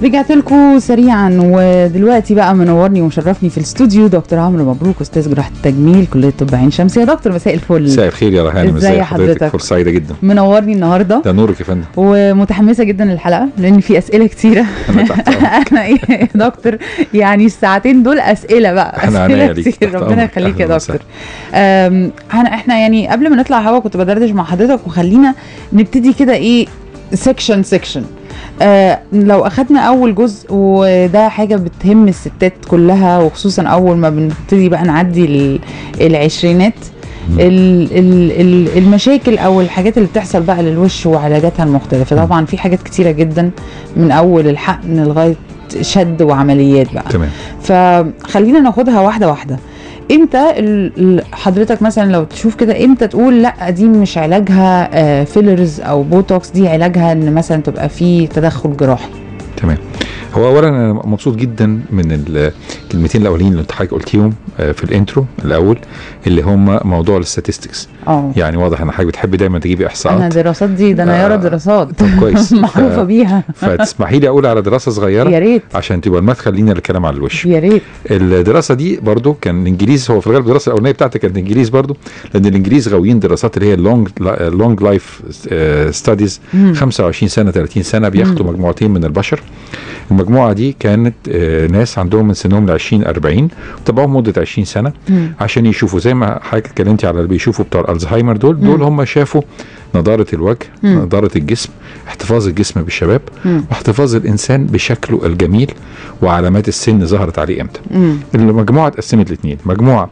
رجعت لكم سريعا ودلوقتي بقى منورني ومشرفني في الاستوديو دكتور عمرو مبروك استاذ جراحه التجميل كليه طب عين شمس يا دكتور مساء الفل مساء الخير يا رهان ازاي ازي حضرتك؟ حضرتك فرصه سعيده جدا منورني النهارده ده نورك يا فندم ومتحمسه جدا للحلقه لان في اسئله كتيره انا تحت أمرك. انا ايه يا دكتور يعني الساعتين دول اسئله بقى احنا اسئله عناية ليك، كتير تحت ربنا أمرك. يخليك يا أهلاً دكتور أم، احنا احنا يعني قبل ما نطلع هوا كنت بدردش مع حضرتك وخلينا نبتدي كده ايه سيكشن سيكشن آه لو اخدنا اول جزء وده حاجه بتهم الستات كلها وخصوصا اول ما بنبتدي بقى نعدي ال- العشرينات ال ال ال المشاكل او الحاجات اللي بتحصل بقى للوش وعلاجاتها المختلفه طبعا في حاجات كتيره جدا من اول الحقن لغايه شد وعمليات بقى تمام فخلينا ناخدها واحده واحده امتى ال- ال- حضرتك مثلا لو تشوف كده امتى تقول لا دي مش علاجها آه، فيلرز او بوتوكس دي علاجها ان مثلا تبقى في تدخل جراحي تمام هو اولا انا مبسوط جدا من الكلمتين الاولين اللي انت حضرتك قلتيهم آه، في الانترو الاول اللي هم موضوع الستاتستكس اه يعني واضح ان حضرتك بتحبي دايما تجيبي انا احصاءات دراسات دي ده انا آه، يارا دراسات طب كويس معروفه ف- بيها فتسمحي لي اقول على دراسه صغيره يا ريت عشان تبقى المدخل لينا للكلام على الوش يا ريت الدراسه دي برضو كان الانجليز هو في الغالب الدراسه الاولانيه بتاعتي كانت انجليز برضو لان الانجليز غاويين دراسات اللي هي اللونج لونج لايف ستاديز مم. 25 سنه 30 سنه بياخدوا مجموعتين من البشر المجموعه دي كانت آه، ناس عندهم من سنهم ل 20 40 وتابعوهم مده 20 سنه مم. عشان يشوفوا زي ما حضرتك اتكلمتي على اللي بيشوفوا بتوع الزهايمر دول دول مم. هم شافوا نضاره الوجه مم. نضاره الجسم احتفاظ الجسم بالشباب مم. واحتفاظ الانسان بشكله الجميل وعلامات السن ظهرت عليه امتى مم. المجموعه اتقسمت لاثنين مجموعه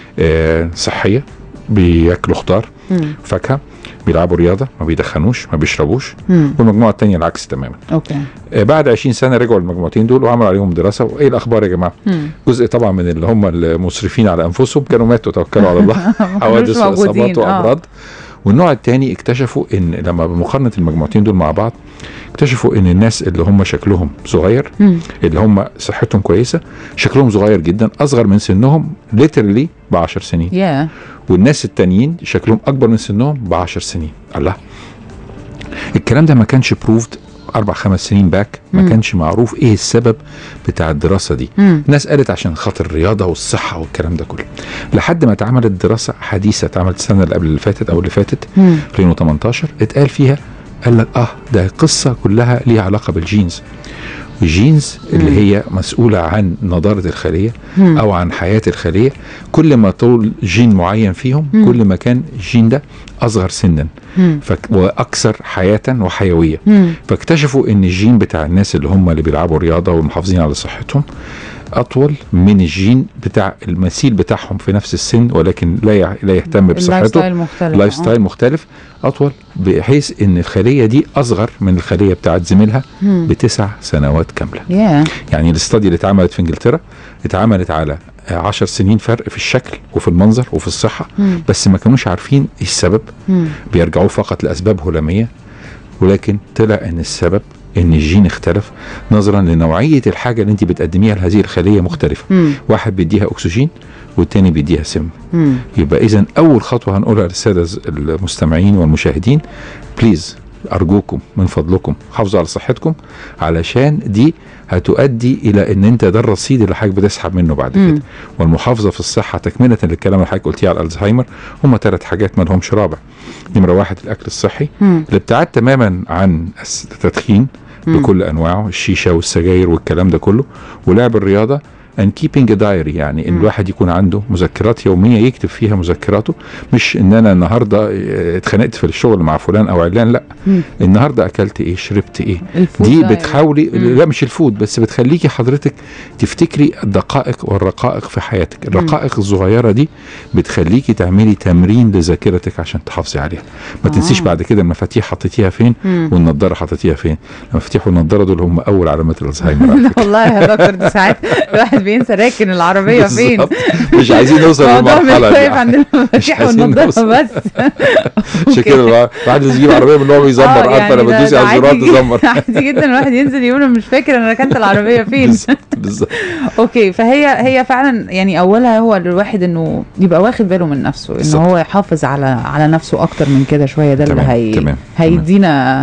آه صحيه بياكلوا خضار مم. فاكهه بيلعبوا رياضه ما بيدخنوش ما بيشربوش مم. والمجموعه الثانيه العكس تماما اوكي آه بعد 20 سنه رجعوا المجموعتين دول وعملوا عليهم دراسه وايه الاخبار يا جماعه مم. جزء طبعا من اللي هم المسرفين على انفسهم كانوا ماتوا توكلوا على الله حوادث موجودين، واصابات آه. وامراض والنوع الثاني اكتشفوا ان لما بمقارنه المجموعتين دول مع بعض اكتشفوا ان الناس اللي هم شكلهم صغير مم. اللي هم صحتهم كويسه شكلهم صغير جدا اصغر من سنهم ليترلي ب 10 سنين يا والناس التانيين شكلهم اكبر من سنهم ب 10 سنين الله الكلام ده ما كانش بروفد اربع خمس سنين باك ما مم. كانش معروف ايه السبب بتاع الدراسه دي مم. ناس قالت عشان خاطر الرياضه والصحه والكلام ده كله لحد ما اتعملت دراسه حديثه اتعملت السنه اللي قبل اللي فاتت او اللي فاتت مم. 2018 اتقال فيها قال لك اه ده القصه كلها ليها علاقه بالجينز الجينز اللي مم. هي مسؤوله عن نضاره الخليه مم. او عن حياه الخليه كل ما طول جين معين فيهم مم. كل ما كان الجين ده اصغر سنا مم. فك واكثر حياه وحيويه مم. فاكتشفوا ان الجين بتاع الناس اللي هم اللي بيلعبوا رياضه ومحافظين على صحتهم اطول من الجين بتاع المثيل بتاعهم في نفس السن ولكن لا يع- لا يهتم اللايف بصحته ستايل مختلف لايف آه. ستايل مختلف اطول بحيث ان الخليه دي اصغر من الخليه بتاعت زميلها مم. بتسع سنوات كامله يا يعني الاستادي اللي اتعملت في انجلترا اتعملت على آه، عشر سنين فرق في الشكل وفي المنظر وفي الصحه مم. بس ما كانوش عارفين ايه السبب مم. بيرجعوا فقط لاسباب هلاميه ولكن طلع ان السبب ان الجين اختلف نظرا لنوعيه الحاجه اللي انت بتقدميها لهذه الخليه مختلفه مم. واحد بيديها اكسجين والتاني بيديها سم مم. يبقى اذا اول خطوه هنقولها للساده المستمعين والمشاهدين بليز ارجوكم من فضلكم حافظوا على صحتكم علشان دي هتؤدي الى ان انت ده الرصيد اللي حضرتك بتسحب منه بعد مم. كده والمحافظه في الصحه تكمله للكلام اللي حضرتك قلتيه على الزهايمر هم ثلاث حاجات ما لهمش رابع نمره واحد الاكل الصحي مم. الابتعاد تماما عن الس- التدخين مم. بكل انواعه الشيشه والسجاير والكلام ده كله ولعب الرياضه and keeping a diary يعني ان مم. الواحد يكون عنده مذكرات يوميه يكتب فيها مذكراته مش ان انا النهارده اه، اتخانقت في الشغل مع فلان او علان لا مم. النهارده اكلت ايه شربت ايه الفود دي ده بتحاولي مم. لا مش الفود بس بتخليكي حضرتك تفتكري الدقائق والرقائق في حياتك الرقائق الصغيره دي بتخليكي تعملي تمرين لذاكرتك عشان تحافظي عليها ما آه. تنسيش بعد كده المفاتيح حطيتيها فين مم. والنضاره حطيتيها فين المفاتيح والنضاره دول هم اول علامات الزهايمر على فكرة. والله يا دكتور دي ساعات الواحد بينسى راكن العربيه فين بالظبط. مش عايزين نوصل الموضوع مش للمرحله واقف دي عند المفاتيح عايزين والنضاره نوصل. بس عشان كده الواحد الواحد لازم يجيب عربيه من اللي هو بيزمر آه، عارفه يعني لما ده- تدوسي ده على الزرار عادي تزمر عادي جدا الواحد ينزل يقول أنا مش فاكر انا ركنت العربيه فين بالظبط بالظبط اوكي فهي هي فعلا يعني اولها هو الواحد انه يبقى واخد باله من نفسه ان بالظبط. هو يحافظ على على نفسه اكتر من كده شويه ده اللي تمام، هي تمام، هيدينا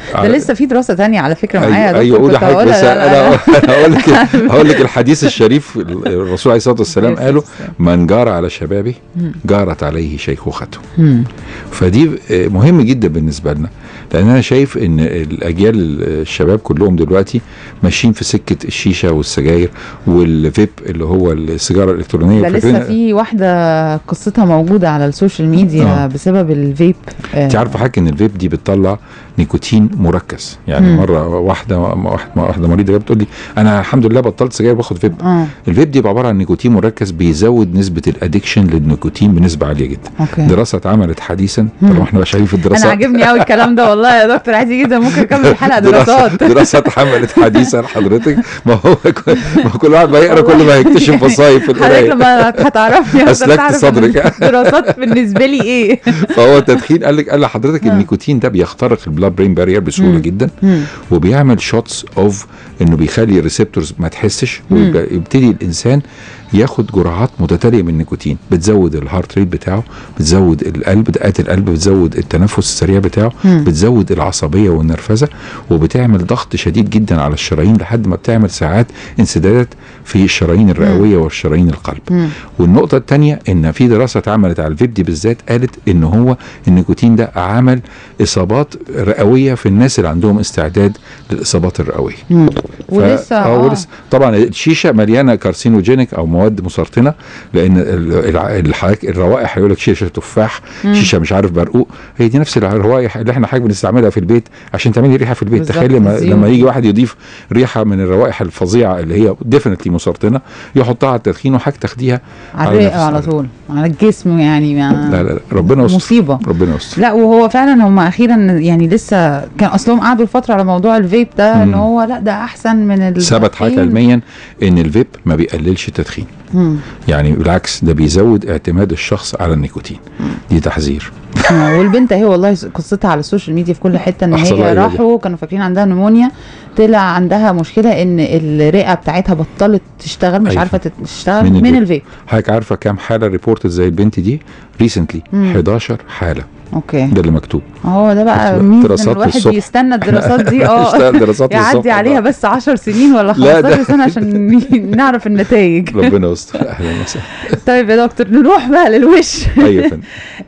ده على- لسه في دراسه تانية على فكره معايا يا ايوه ايوه دكتور قولي كنت حضرتك هقولها. بس لا، لا، لا. انا انا هقول لك هقول لك الحديث الشريف الرسول عليه الصلاه والسلام قاله من جار على شبابه مم. جارت عليه شيخوخته مم. فدي آه، مهم جدا بالنسبه لنا لان انا شايف ان الاجيال الشباب كلهم دلوقتي ماشيين في سكه الشيشه والسجاير والفيب اللي هو السيجاره الالكترونيه ده لسه فاكرين- في واحده قصتها موجوده على السوشيال ميديا آه. بسبب الفيب آه، انت عارفه حضرتك ان الفيب دي بتطلع نيكوتين مركز يعني مم. مره واحده واحده واحده مريضه جايه بتقول لي انا الحمد لله بطلت سجاير باخد فيب اه الفيب دي عباره عن نيكوتين مركز بيزود نسبه الادكشن للنيكوتين بنسبه عاليه جدا اوكي دراسه اتعملت حديثا مم. طالما احنا شايفين في انا الدراسات عاجبني قوي الكلام ده والله يا دكتور عادي جدا ممكن نكمل الحلقه دراسات دراسه اتعملت حديثا حضرتك ما هو كل- ما هو كل واحد ما يقرا كل ما يكتشف وظايف في حضرتك القرايه لما هتعرفني هتبقى أسلكت تعرف إن صدرك. الدراسات بالنسبه لي ايه فهو التدخين قال لك قال لحضرتك آه. النيكوتين ده بيخترق البلاد برين بارير بسهوله مم. جدا مم. وبيعمل شوتس اوف انه بيخلي الريسبتورز ما تحسش مم. ويبتدي الانسان ياخد جرعات متتاليه من النيكوتين بتزود الهارت ريت بتاعه بتزود القلب دقات القلب بتزود التنفس السريع بتاعه مم. بتزود العصبيه والنرفزه وبتعمل ضغط شديد جدا على الشرايين لحد ما بتعمل ساعات انسدادات في الشرايين الرئويه والشرايين القلب مم. والنقطة الثانية إن في دراسة اتعملت على الفيب دي بالذات قالت إن هو النيكوتين ده عمل إصابات رئوية في الناس اللي عندهم استعداد للإصابات الرئوية. مم. ف- ولسه آه اه ولسه طبعا الشيشة مليانة كارسينوجينيك أو مواد مسرطنة لأن ال- الع- الحاجات الروائح يقول لك شيشة تفاح مم. شيشة مش عارف برقوق هي دي نفس الروائح اللي احنا حاجة بنستعملها في البيت عشان تعملي ريحة في البيت بالظبط، تخيل لما, الزيوت. لما يجي واحد يضيف ريحة من الروائح الفظيعة اللي هي ديفنتلي مسرطنة يحطها على التدخين وحاجة تاخديها على على الرئه نفس على الحاجة. طول على الجسم يعني ما لا لا لا ربنا يستر مصيبه ربنا يستر لا وهو فعلا هم اخيرا يعني لسه كان اصلهم قعدوا فتره على موضوع الفيب ده ان مم. هو لا ده احسن من التدخين ثبت حاجه علميا ان الفيب ما بيقللش التدخين مم. يعني بالعكس ده بيزود اعتماد الشخص على النيكوتين دي تحذير آه، والبنت اهي والله قصتها على السوشيال ميديا في كل حته ان أحسن هي رأي راحوا كانوا فاكرين عندها نمونيا طلع عندها مشكله ان الرئه بتاعتها بطلت تشتغل مش أيوة. عارفه تشتغل من من, الفيب. الفيب حضرتك عارفه كام حاله ريبورتد زي البنت دي ريسنتلي مم. 11 حاله اوكي ده اللي مكتوب هو ده بقى شفت بقى؟ مين دراسات الواحد للصبح. بيستنى الدراسات دي اه اشتغل دراسات يعدي للصبح عليها بقى. بس 10 سنين ولا لا، ده- 15 سنه عشان نعرف النتائج ربنا يستر اهلا وسهلا طيب يا دكتور نروح بقى للوش ايوه يا فندم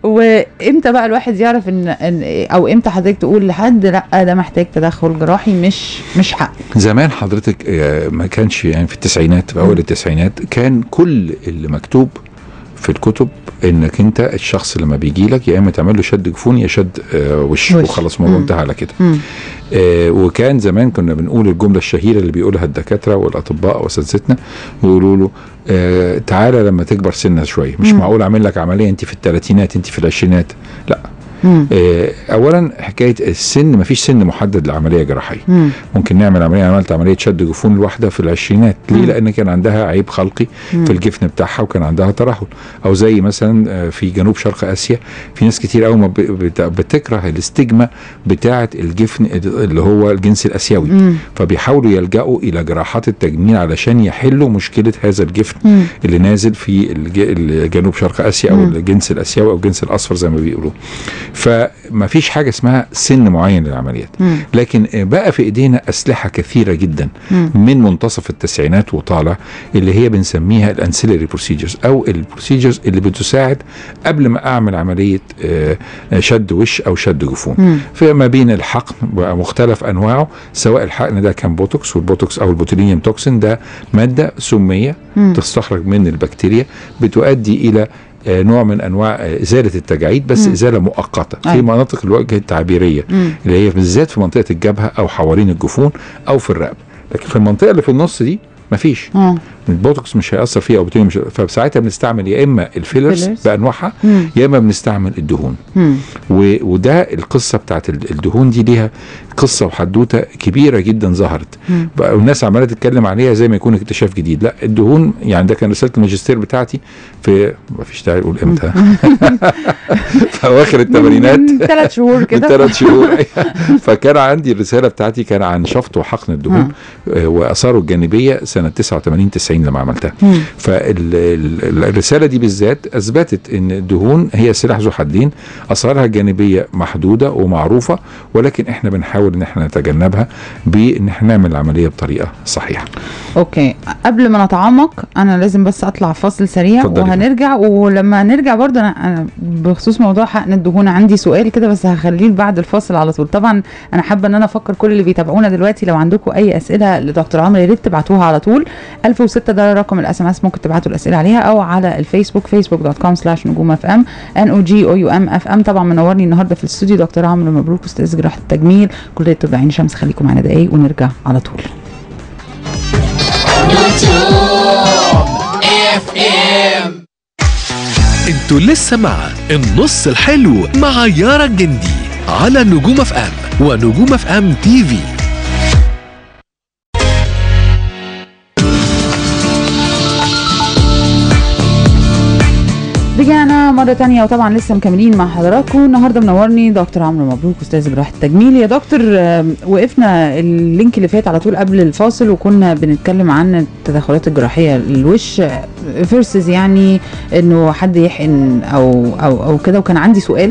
وامتى بقى الواحد يعرف ان, إن او امتى حضرتك تقول لحد لا ده محتاج تدخل جراحي مش مش حق زمان حضرتك آه، ما كانش يعني في التسعينات في مم. اول التسعينات كان كل اللي مكتوب في الكتب انك انت الشخص لما بيجي لك يا اما تعمل له شد جفون يا شد آه، وش, وش. وخلاص الموضوع مم. انتهى على كده مم. آه، وكان زمان كنا بنقول الجمله الشهيره اللي بيقولها الدكاتره والاطباء واساتذتنا يقولوا له آه تعالى لما تكبر سنه شويه مش مم. معقول اعمل لك عمليه انت في الثلاثينات انت في العشرينات لا مم. آه اولا حكايه السن ما فيش سن محدد لعمليه جراحيه مم. ممكن نعمل عمليه أنا عملت عمليه شد جفون الواحده في العشرينات ليه مم. لان كان عندها عيب خلقي مم. في الجفن بتاعها وكان عندها ترهل او زي مثلا آه، في جنوب شرق اسيا في ناس كتير قوي ما ب- بت- بتكره الاستجمة بتاعه الجفن اللي هو الجنس الاسيوي مم. فبيحاولوا يلجأوا الى جراحات التجميل علشان يحلوا مشكله هذا الجفن مم. اللي نازل في الج- الجنوب شرق اسيا او مم. الجنس الاسيوي او الجنس الاصفر زي ما بيقولوا فما فيش حاجه اسمها سن معين للعمليات مم. لكن بقى في ايدينا اسلحه كثيره جدا مم. من منتصف التسعينات وطالع اللي هي بنسميها الانسيلري بروسيجرز او البروسيجرز اللي بتساعد قبل ما اعمل عمليه آه، شد وش او شد جفون مم. فما بين الحقن ومختلف انواعه سواء الحقن ده كان بوتوكس والبوتوكس او البوتولينيوم توكسين ده ماده سميه مم. تستخرج من البكتيريا بتؤدي الى آه، نوع من انواع آه، ازاله التجاعيد بس مم. ازاله مؤقته في أيوة. مناطق الوجه التعبيريه مم. اللي هي بالذات في منطقه الجبهه او حوالين الجفون او في الرقبه لكن في المنطقه اللي في النص دي مفيش اه البوتوكس مش هيأثر فيها او بتقولي مش فساعتها بنستعمل يا اما الفيلرز فيلرز. بانواعها مم. يا اما بنستعمل الدهون مم. و... وده القصه بتاعت ال- الدهون دي ليها قصه وحدوته كبيره جدا ظهرت مم. بقى والناس عماله تتكلم عليها زي ما يكون اكتشاف جديد لا الدهون يعني ده كان رساله الماجستير بتاعتي في ما فيش داعي اقول امتى في اواخر الثمانينات من ثلاث شهور من كده ثلاث شهور فكان عندي الرساله بتاعتي كان عن شفط وحقن الدهون آه، واثاره الجانبيه سنه 89 90 95 لما عملتها مم. فالرساله دي بالذات اثبتت ان الدهون هي سلاح ذو حدين اثارها الجانبيه محدوده ومعروفه ولكن احنا بنحاول ان احنا نتجنبها بان احنا نعمل العمليه بطريقه صحيحه اوكي قبل ما نتعمق انا لازم بس اطلع فاصل سريع اتفضلي. وهنرجع ولما نرجع برضه انا أنا بخصوص موضوع حقن الدهون عندي سؤال كده بس هخليه بعد الفاصل على طول طبعا انا حابه ان انا افكر كل اللي بيتابعونا دلوقتي لو عندكم اي اسئله لدكتور عمرو يا ريت تبعتوها على طول 1006 ده رقم الاس ام اس ممكن تبعتوا الاسئله عليها او على الفيسبوك فيسبوك دوت كوم سلاش نجوم اف ام ان او جي او يو ام اف ام طبعا منورني النهارده في الاستوديو دكتور عمرو مبروك استاذ جراحه التجميل كليه طب عين شمس خليكم معانا دقايق ونرجع على طول انتوا لسه مع النص الحلو مع يارا الجندي على نجوم اف ام ونجوم اف ام تي في رجعنا مرة تانية وطبعا لسه مكملين مع حضراتكم النهاردة منورني دكتور عمرو مبروك أستاذ جراحة التجميل يا دكتور آم، وقفنا اللينك اللي فات على طول قبل الفاصل وكنا بنتكلم عن التدخلات الجراحية للوش فيرسز يعني انه حد يحقن او او او كده وكان عندي سؤال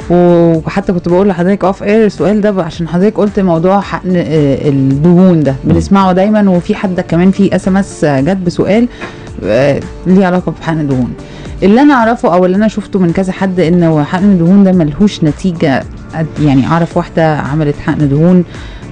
وحتى كنت بقول لحضرتك اوف اير السؤال ده بقى عشان حضرتك قلت موضوع حقن آه، الدهون ده بنسمعه دايما وفي حد كمان في اس ام اس جت بسؤال آه، ليه علاقه بحقن الدهون اللي انا اعرفه او اللي انا شفته من كذا حد انه حقن الدهون ده ملهوش نتيجه قد- يعني اعرف واحده عملت حقن دهون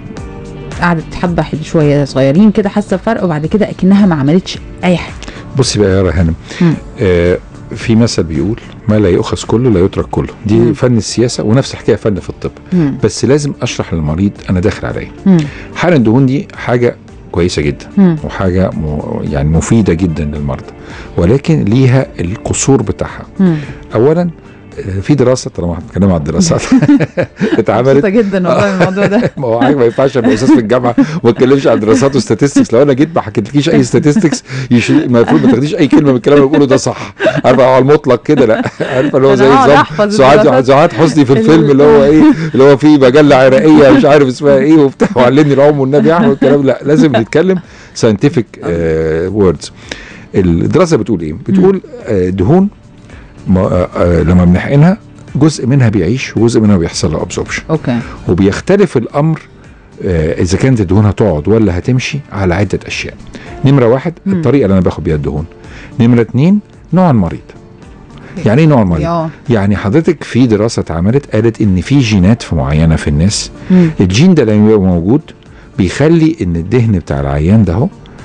قعدت حبه حد- شويه صغيرين كده حاسه بفرق وبعد كده اكنها ما عملتش اي حاجه بصي بقى يا هانم مم. آه في مثل بيقول ما لا يؤخذ كله لا يترك كله دي مم. فن السياسه ونفس الحكايه فن في الطب مم. بس لازم اشرح للمريض انا داخل على ايه مم. حقن الدهون دي حاجه كويسه جدا مم. وحاجه م... يعني مفيده جدا للمرضى ولكن ليها القصور بتاعها مم. اولا آه، في دراسه طالما احنا بنتكلم عن الدراسات اتعملت مبسوطه جدا والله الموضوع ده ما هو حاجه ما ينفعش ابقى استاذ في الجامعه وما اتكلمش عن دراسات وستاتستكس لو انا جيت ما حكيتلكيش اي ستاتستكس المفروض ما تاخديش اي كلمه من الكلام اللي بقوله ده صح عارفه على المطلق كده لا عارفه اللي هو زي أنا هقعد نظام أحفظ سعاد الدراسات. سعاد حسني في الفيلم اللي هو ايه اللي هو فيه مجله عراقيه مش عارف اسمها ايه وبتاع وعلمني العوم والنبي يا احمد والكلام لا لازم نتكلم ساينتفك ووردز الدراسه بتقول ايه؟ بتقول آه، دهون ما- آه، آه، لما بنحقنها جزء منها بيعيش وجزء منها بيحصل له ابسوربشن اوكي وبيختلف الامر آه، اذا كانت الدهون هتقعد ولا هتمشي على عده اشياء نمره واحد مم. الطريقه اللي انا باخد بيها الدهون نمره اتنين نوع المريض يعني ايه نوع المريض اه يعني حضرتك في دراسه اتعملت قالت ان في جينات في معينه في الناس مم. الجين ده لما يبقى موجود بيخلي ان الدهن بتاع العيان ده هو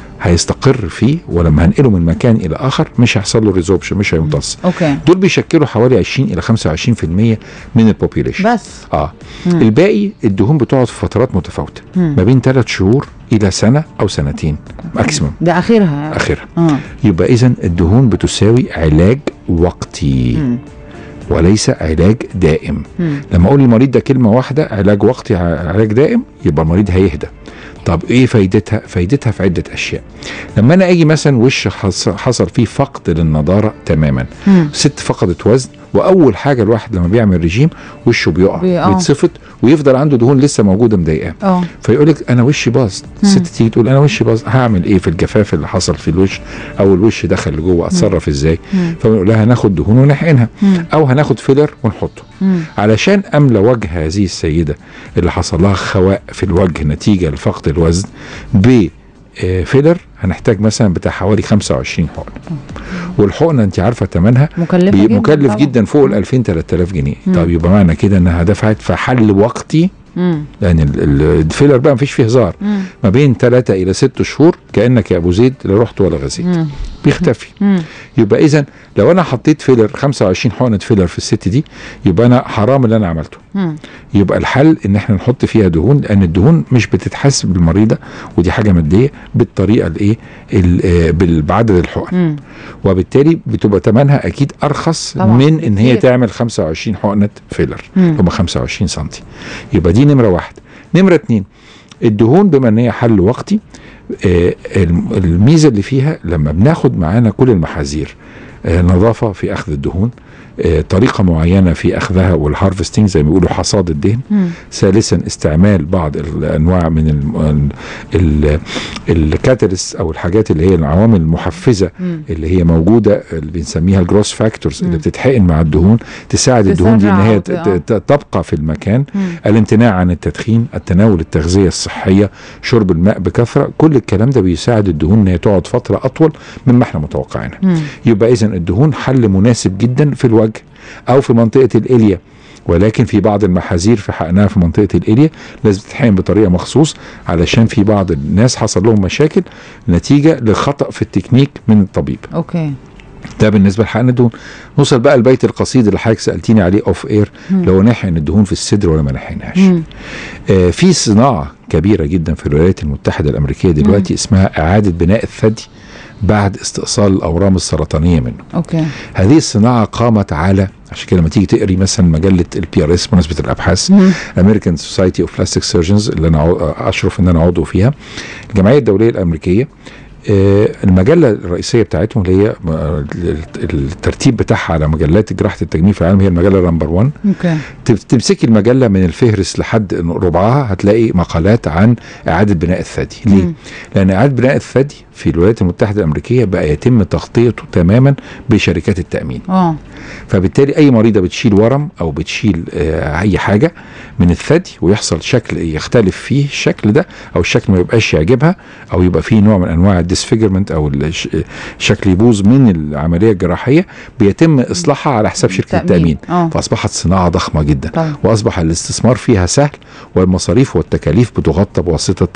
هيستقر فيه ولما هنقله من مكان الى اخر مش هيحصل له ريزوربشن مش هيمتص اوكي دول بيشكلوا حوالي 20 الى 25% من البوبيوليشن بس اه مم. الباقي الدهون بتقعد في فترات متفاوته مم. ما بين ثلاث شهور الى سنه او سنتين ماكسيموم ده اخرها اخرها اه يبقى اذا الدهون بتساوي علاج وقتي مم. وليس علاج دائم مم. لما اقول للمريض ده كلمه واحده علاج وقتي ع- علاج دائم يبقى المريض هيهدى طب ايه فايدتها فايدتها في عده اشياء لما انا اجي مثلا وش حص- حصل فيه فقد للنضاره تماما مم. ست فقدت وزن واول حاجه الواحد لما بيعمل رجيم وشه بيقع بي- آه. ويتصفط ويفضل عنده دهون لسه موجوده مضايقاه اه فيقول لك انا وشي باظ الست تيجي تقول انا وشي باظ هعمل ايه في الجفاف اللي حصل في الوش او الوش دخل لجوه اتصرف ازاي مم. فبنقول لها هناخد دهون ونحقنها مم. او هناخد فيلر ونحطه مم. علشان املى وجه هذه السيده اللي حصل لها خواء في الوجه نتيجه لفقد الوزن ب آه، فيلر هنحتاج مثلا بتاع حوالي 25 حقنه والحقنه انت عارفه ثمنها مكلفه بي- جدا مكلف طبعاً. جدا فوق ال 2000 3000 جنيه مم. طب يبقى معنى كده انها دفعت في حل وقتي مم. لان ال- ال- الفيلر بقى مفيش فيه هزار مم. ما بين ثلاثة الى ست شهور كانك يا ابو زيد لا رحت ولا غزيت مم. بيختفي مم. يبقى اذا لو انا حطيت فيلر 25 حقنه فيلر في الست دي يبقى انا حرام اللي انا عملته مم. يبقى الحل ان احنا نحط فيها دهون لان الدهون مش بتتحسب بالمريضه ودي حاجه ماديه بالطريقه الايه ال- آه، بال- بعدد الحقن مم. وبالتالي بتبقى ثمنها اكيد ارخص طبعاً، من ان هي بكتير. تعمل 25 حقنه فيلر مم. هم 25 سم يبقى دي نمره واحد نمره اتنين الدهون بما ان هي حل وقتي آه، الم- الميزه اللي فيها لما بناخد معانا كل المحاذير آه، نظافه في اخذ الدهون آه، طريقه معينه في اخذها والهارفستنج زي ما بيقولوا حصاد الدهن مم. ثالثا استعمال بعض الانواع من ال- ال- الكاتاليست او الحاجات اللي هي العوامل المحفزه مم. اللي هي موجوده اللي بنسميها الجروس فاكتورز اللي مم. بتتحقن مع الدهون تساعد الدهون دي ان هي ت- تسرع ت- تبقى في المكان مم. الامتناع عن التدخين التناول التغذيه الصحيه شرب الماء بكثره كل الكلام ده بيساعد الدهون ان هي تقعد فتره اطول مما احنا متوقعينها مم. يبقى اذا الدهون حل مناسب جدا في الوجه او في منطقه الاليا ولكن في بعض المحاذير في حقنها في منطقه الاليا لازم تتحقن بطريقه مخصوص علشان في بعض الناس حصل لهم مشاكل نتيجه لخطا في التكنيك من الطبيب اوكي ده بالنسبه لحقن الدهون نوصل بقى البيت القصيد اللي حضرتك سالتيني عليه اوف اير مم. لو نحقن الدهون في الصدر ولا ما نحقنهاش مم. آه في صناعه كبيره جدا في الولايات المتحده الامريكيه دلوقتي اسمها اعاده بناء الثدي بعد استئصال الاورام السرطانيه منه اوكي هذه الصناعه قامت على عشان كده لما تيجي تقري مثلا مجله البي ار اس مناسبه الابحاث مم. امريكان سوسايتي اوف بلاستيك سيرجنز اللي انا عو- اشرف ان انا عضو فيها الجمعيه الدوليه الامريكيه آه، المجله الرئيسيه بتاعتهم اللي هي آه، الترتيب بتاعها على مجلات جراحه التجميل في العالم هي المجله نمبر 1 اوكي تم- تمسكي المجله من الفهرس لحد ربعها هتلاقي مقالات عن اعاده بناء الثدي ليه؟ مم. لان اعاده بناء الثدي في الولايات المتحده الامريكيه بقى يتم تغطيته تماما بشركات التامين اه فبالتالي اي مريضه بتشيل ورم او بتشيل آه اي حاجه من الثدي ويحصل شكل يختلف فيه الشكل ده او الشكل ما يبقاش يعجبها او يبقى فيه نوع من انواع الديسفيجرمنت او الش- الشكل يبوظ من العمليه الجراحيه بيتم اصلاحها على حساب شركه التامين اه فاصبحت صناعه ضخمه جدا طبعا واصبح الاستثمار فيها سهل والمصاريف والتكاليف بتغطى بواسطه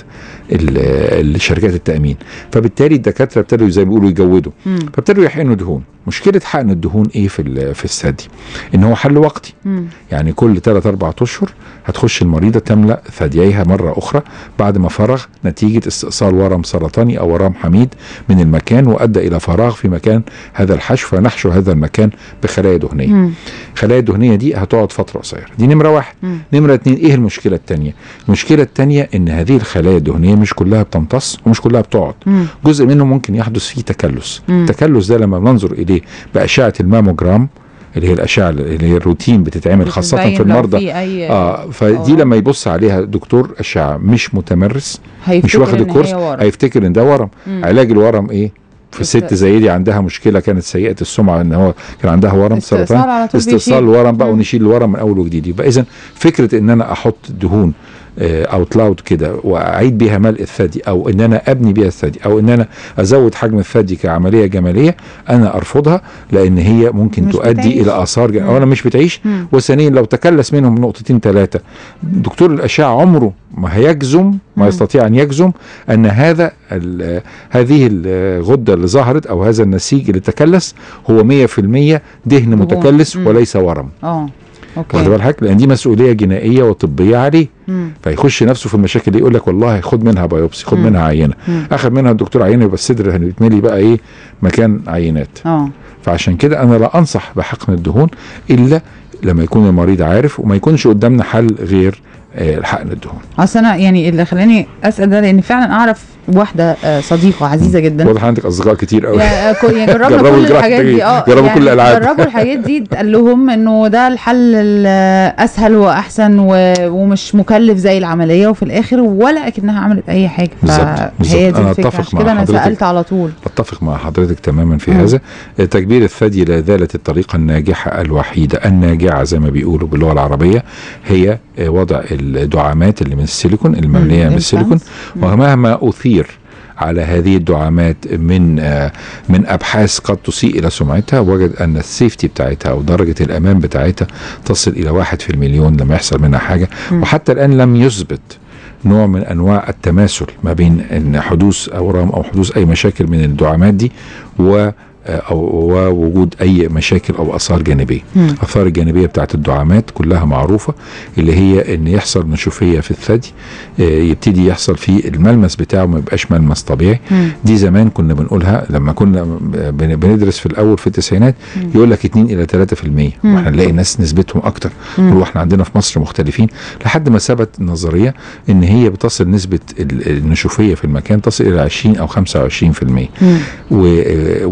ال- الشركات التامين فبالتالي الدكاتره ابتدوا زي ما بيقولوا يجودوا مم. فابتدوا يحقنوا دهون مشكله حقن الدهون ايه في ال- في الثدي ان هو حل وقتي مم. يعني كل 3 4 اشهر هتخش المريضه تملا ثدييها مره اخرى بعد ما فرغ نتيجه استئصال ورم سرطاني او ورم حميد من المكان وادى الى فراغ في مكان هذا الحشو فنحشو هذا المكان بخلايا دهنيه مم. الخلايا الدهنيه دي هتقعد فتره قصيره دي نمره واحد مم. نمره اتنين ايه المشكله التانية المشكله التانية ان هذه الخلايا الدهنيه مش كلها بتمتص ومش كلها بتقعد مم. جزء منه ممكن يحدث فيه تكلس مم. التكلس ده لما بننظر اليه باشعه الماموجرام اللي هي الاشعه اللي هي الروتين بتتعمل خاصه بتبين في لو المرضى في اي اه فدي آه. لما يبص عليها دكتور اشعه مش متمرس هيفتكر مش واخد إن الكورس هي ورم. هيفتكر ان ده ورم مم. علاج الورم ايه في است- ست زي دي عندها مشكله كانت سيئه السمعه ان هو كان عندها ورم استئصال سرطان على طول استئصال بيشيل. الورم بقى مم. ونشيل الورم من اول وجديد يبقى اذا فكره ان انا احط دهون اوت لاود كده واعيد بيها ملء الثدي او ان انا ابني بيها الثدي او ان انا ازود حجم الثدي كعمليه جماليه انا ارفضها لان هي ممكن مش تؤدي بتعيش. الى اثار جا- مم. اولا مش بتعيش مم. وثانيا لو تكلس منهم نقطتين ثلاثه دكتور الاشعه عمره ما هيجزم ما مم. يستطيع ان يجزم ان هذا ال- هذه الغده اللي ظهرت او هذا النسيج اللي تكلس هو 100% دهن متكلس مم. وليس ورم اه واخد اوكي بال حضرتك لان دي مسؤوليه جنائيه وطبيه عليه مم. فيخش نفسه في المشاكل دي يقول لك والله خد منها بايوبسي خد مم. منها عينه مم. اخذ منها الدكتور عينه يبقى الصدر هيتملي بقى ايه مكان عينات اه فعشان كده انا لا انصح بحقن الدهون الا لما يكون المريض عارف وما يكونش قدامنا حل غير آه، حقن الدهون اصل انا يعني اللي خلاني اسال ده لان فعلا اعرف واحده آه، صديقه عزيزه جدا واضح عندك اصدقاء كتير قوي يا- كو- يعني جربنا جربوا كل الجراحة الحاجات دي اه جربوا يعني كل الألعاب. جربوا الحاجات دي قال لهم انه ده الحل الاسهل واحسن و- ومش مكلف زي العمليه وفي الاخر ولا اكنها عملت اي حاجه بالظبط، فهي بالظبط. دي أنا الفكره أتفق عشان مع كده انا حضرتك. سالت على طول اتفق مع حضرتك تماما في مم. هذا آه، تكبير الثدي لا زالت الطريقه الناجحه الوحيده الناجعه زي ما بيقولوا باللغه العربيه هي آه، وضع الدعامات اللي من السيليكون المبنيه مم. من السيليكون مم. ومهما اثير على هذه الدعامات من آه، من ابحاث قد تسيء الى سمعتها وجد ان السيفتي بتاعتها او درجه الامان بتاعتها تصل الى واحد في المليون لما يحصل منها حاجه مم. وحتى الان لم يثبت نوع من انواع التماثل ما بين ان حدوث اورام او حدوث اي مشاكل من الدعامات دي و او ووجود اي مشاكل او اثار جانبيه مم. الاثار الجانبيه بتاعت الدعامات كلها معروفه اللي هي ان يحصل نشوفيه في الثدي آه، يبتدي يحصل فيه الملمس بتاعه ما يبقاش ملمس طبيعي مم. دي زمان كنا بنقولها لما كنا بن- بندرس في الاول في التسعينات مم. يقول لك 2 الى 3% مم. واحنا نلاقي ناس نسبتهم اكتر مم. نقول احنا عندنا في مصر مختلفين لحد ما ثبت النظريه ان هي بتصل نسبه ال- النشوفيه في المكان تصل الى 20 او 25% مم. وال 20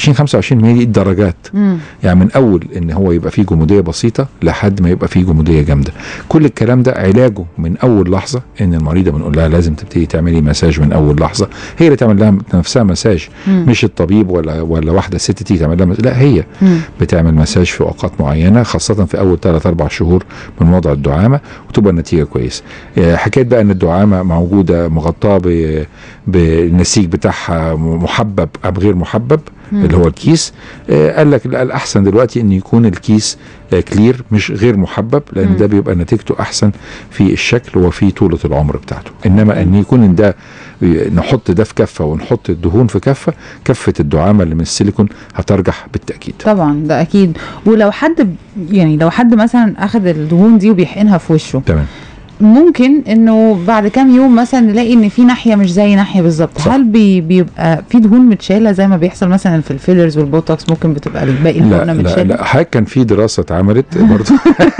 20 25 مللي درجات مم. يعني من اول ان هو يبقى فيه جموديه بسيطه لحد ما يبقى فيه جموديه جامده كل الكلام ده علاجه من اول لحظه ان المريضه بنقول لها لازم تبتدي تعملي مساج من اول لحظه هي اللي تعمل لها نفسها مساج مم. مش الطبيب ولا ولا واحده ست تيجي تعمل لها مس- لا هي مم. بتعمل مساج في اوقات معينه خاصه في اول 3 4 شهور من وضع الدعامه وتبقى النتيجه كويسه آه، حكايه بقى ان الدعامه موجوده مغطاه ب- بالنسيج بتاعها محبب ام غير محبب مم. اللي هو الكيس آه، قال لك لا الاحسن دلوقتي ان يكون الكيس آه، كلير مش غير محبب لان مم. ده بيبقى نتيجته احسن في الشكل وفي طولة العمر بتاعته انما ان يكون ده نحط ده في كفه ونحط الدهون في كفه كفه الدعامه اللي من السيليكون هترجح بالتاكيد طبعا ده اكيد ولو حد ب- يعني لو حد مثلا اخذ الدهون دي وبيحقنها في وشه تمام ممكن انه بعد كام يوم مثلا نلاقي ان في ناحيه مش زي ناحيه بالظبط صح. هل بي بيبقى في دهون متشاله زي ما بيحصل مثلا في الفيلرز والبوتوكس ممكن بتبقى الباقي لا الحقنه لا متشاله لا حاجه كان في دراسه اتعملت برضه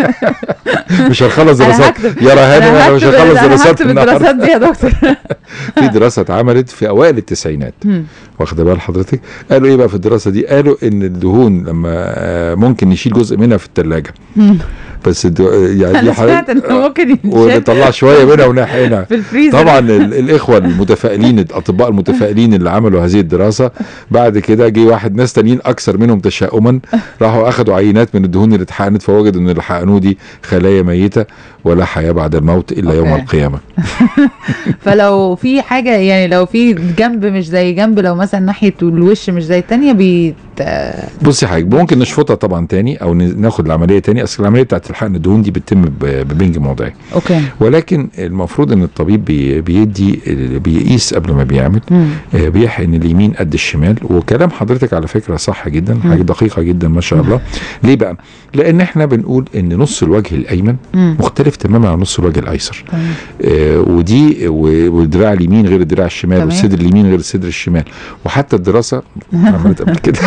مش هنخلص أنا دراسات هكتب- يا رهان انا انا مش هكتب هنخلص انا دراسات هكتب النهارده الدراسات دي يا دكتور في دراسه اتعملت في اوائل التسعينات مم. واخده بال حضرتك قالوا ايه بقى في الدراسه دي قالوا ان الدهون لما آه، ممكن نشيل جزء منها في الثلاجه مم. بس الدو... يعني انا دي سمعت انه ممكن يتشال ونطلع شويه منها ونحقنها في الفريزر طبعا ال- الاخوه المتفائلين الاطباء المتفائلين اللي عملوا هذه الدراسه بعد كده جه واحد ناس تانيين اكثر منهم تشاؤما راحوا اخذوا عينات من الدهون اللي اتحقنت فوجدوا ان اللي حقنوه دي خلايا ميته ولا حياه بعد الموت الا يوم أوكي. القيامه فلو في حاجه يعني لو في جنب مش زي جنب لو مثلا ناحيه الوش مش زي التانية بيت بصي حاجه ممكن نشفطها طبعا تاني او ن- ناخد العمليه تاني اصل العمليه بتاعت الحقن الدهون دي بتتم ب- ببنج موضعي اوكي ولكن المفروض ان الطبيب بي بيدي بيقيس قبل ما بيعمل مم. آه، بيحقن اليمين قد الشمال وكلام حضرتك على فكره صح جدا حاجه دقيقه جدا ما شاء الله ليه بقى لان احنا بنقول ان نص الوجه الايمن مم. مختلف تماما عن نص الوجه الايسر تمام. آه ودي و- والدراع اليمين غير الدراع الشمال تمام. والصدر اليمين غير الصدر الشمال وحتى الدراسه عملت قبل كده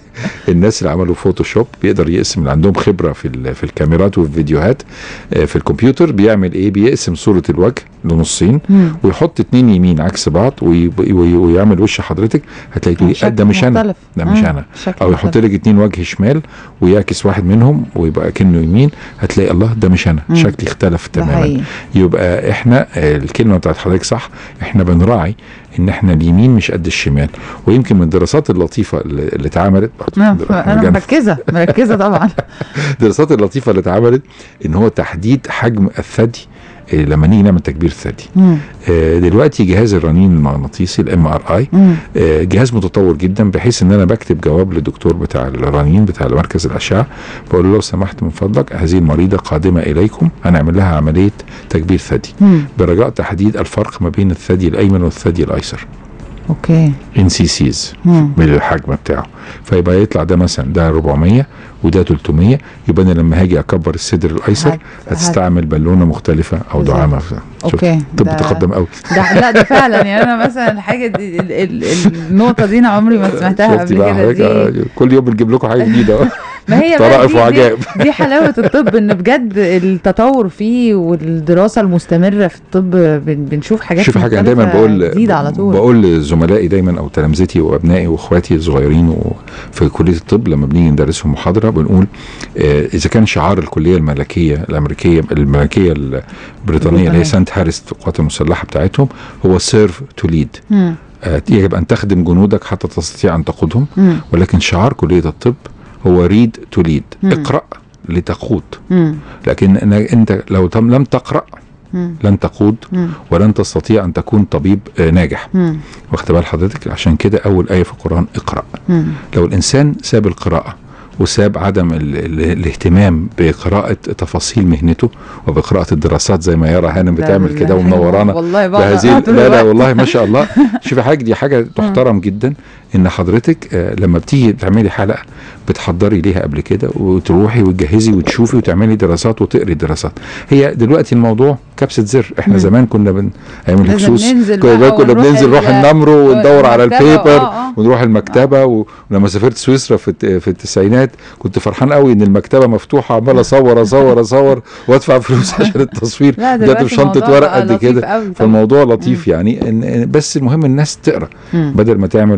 الناس اللي عملوا فوتوشوب بيقدر يقسم اللي عندهم خبره في ال- في الكاميرات وفي الفيديوهات آه، في الكمبيوتر بيعمل ايه بيقسم صوره الوجه لنصين مم. ويحط اتنين يمين عكس بعض وي- وي- ويعمل وش حضرتك هتلاقي تقولي شكل آه، ده مش انا مختلف. ده مش مم. انا شكل او يحط مختلف. لك اتنين وجه شمال ويعكس واحد منهم ويبقى كأنه يمين هتلاقي الله ده مش انا مم. شكلي اختلف ده تماما حقيقي. يبقى احنا آه، الكلمه بتاعت حضرتك صح احنا بنراعي ان احنا اليمين مش قد الشمال ويمكن من الدراسات اللطيفه اللي اللي اتعملت نعم، برضه انا رجعنا مركزه مركزه طبعا الدراسات اللطيفه اللي اتعملت ان هو تحديد حجم الثدي آه، لما نيجي نعمل تكبير ثدي مم. آه، دلوقتي جهاز الرنين المغناطيسي الام ار اي مم. جهاز متطور جدا بحيث ان انا بكتب جواب للدكتور بتاع الرنين بتاع مركز الاشعه بقول له لو سمحت من فضلك هذه المريضه قادمه اليكم هنعمل لها عمليه تكبير ثدي مم. برجاء تحديد الفرق ما بين الثدي الايمن والثدي الايسر اوكي ان سي سيز مم. بالحجم بتاعه فيبقى يطلع ده مثلا ده 400 وده 300 يبقى انا لما هاجي اكبر الصدر الايسر هت- هتستعمل بالونه مختلفه او بالظبط. دعامه اوكي طب ده- تقدم قوي ده لا ده فعلا يعني انا مثلا الحاجه دي ال- ال- النقطه دي انا عمري ما سمعتها شفتي قبل بقى كده حضرتك دي آه، كل يوم بنجيب لكم حاجه جديده ما هي بقى طرائف دي- دي- وعجائب دي حلاوه الطب ان بجد التطور فيه والدراسه المستمره في الطب بن- بنشوف حاجات شوف حاجه أنا دايما مختلفة بقول جديده على طول بقول لزملائي دايما او تلامذتي وابنائي واخواتي الصغيرين وفي كليه الطب لما بنيجي ندرسهم محاضره بنقول آه اذا كان شعار الكليه الملكيه الامريكيه الملكيه البريطانيه اللي البريطانية. هي سانت هاريس في القوات المسلحه بتاعتهم هو سيرف تو ليد مم. يجب ان تخدم جنودك حتى تستطيع ان تقودهم مم. ولكن شعار كليه الطب هو ريد تو ليد مم. اقرا لتقود مم. لكن أنا- انت لو تم لم تقرا مم. لن تقود مم. ولن تستطيع ان تكون طبيب آه، ناجح مم. واخد بال حضرتك عشان كده اول ايه في القران اقرا مم. لو الانسان ساب القراءه وساب عدم ال ال الاهتمام بقراءة تفاصيل مهنته وبقراءة الدراسات زي ما يرى هانم ده بتعمل بال- كده ومنورانا والله بقى بهذه طول لا لا الوقت. والله ما شاء الله شوفي حاجة دي حاجة تحترم جدا ان حضرتك آه، لما بتيجي تعملي حلقة بتحضري ليها قبل كده وتروحي وتجهزي وتشوفي وتعملي دراسات وتقري دراسات هي دلوقتي الموضوع كبسة زر احنا مم. زمان كنا بن ايام لازم الهكسوس ننزل كنا بقى كنا ونروح بننزل نروح ال- النمرو وندور على المكتبة، البيبر آه، آه. ونروح المكتبه و- ولما سافرت سويسرا في الت- في التسعينات كنت فرحان قوي ان المكتبه مفتوحه عمال اصور اصور اصور وادفع فلوس عشان التصوير لا ده دلوقتي بشنطه الموضوع ورق بقى قد لطيف كده قوي طبعاً. فالموضوع لطيف يعني إن إن- بس المهم الناس تقرا مم. بدل ما تعمل سوشيال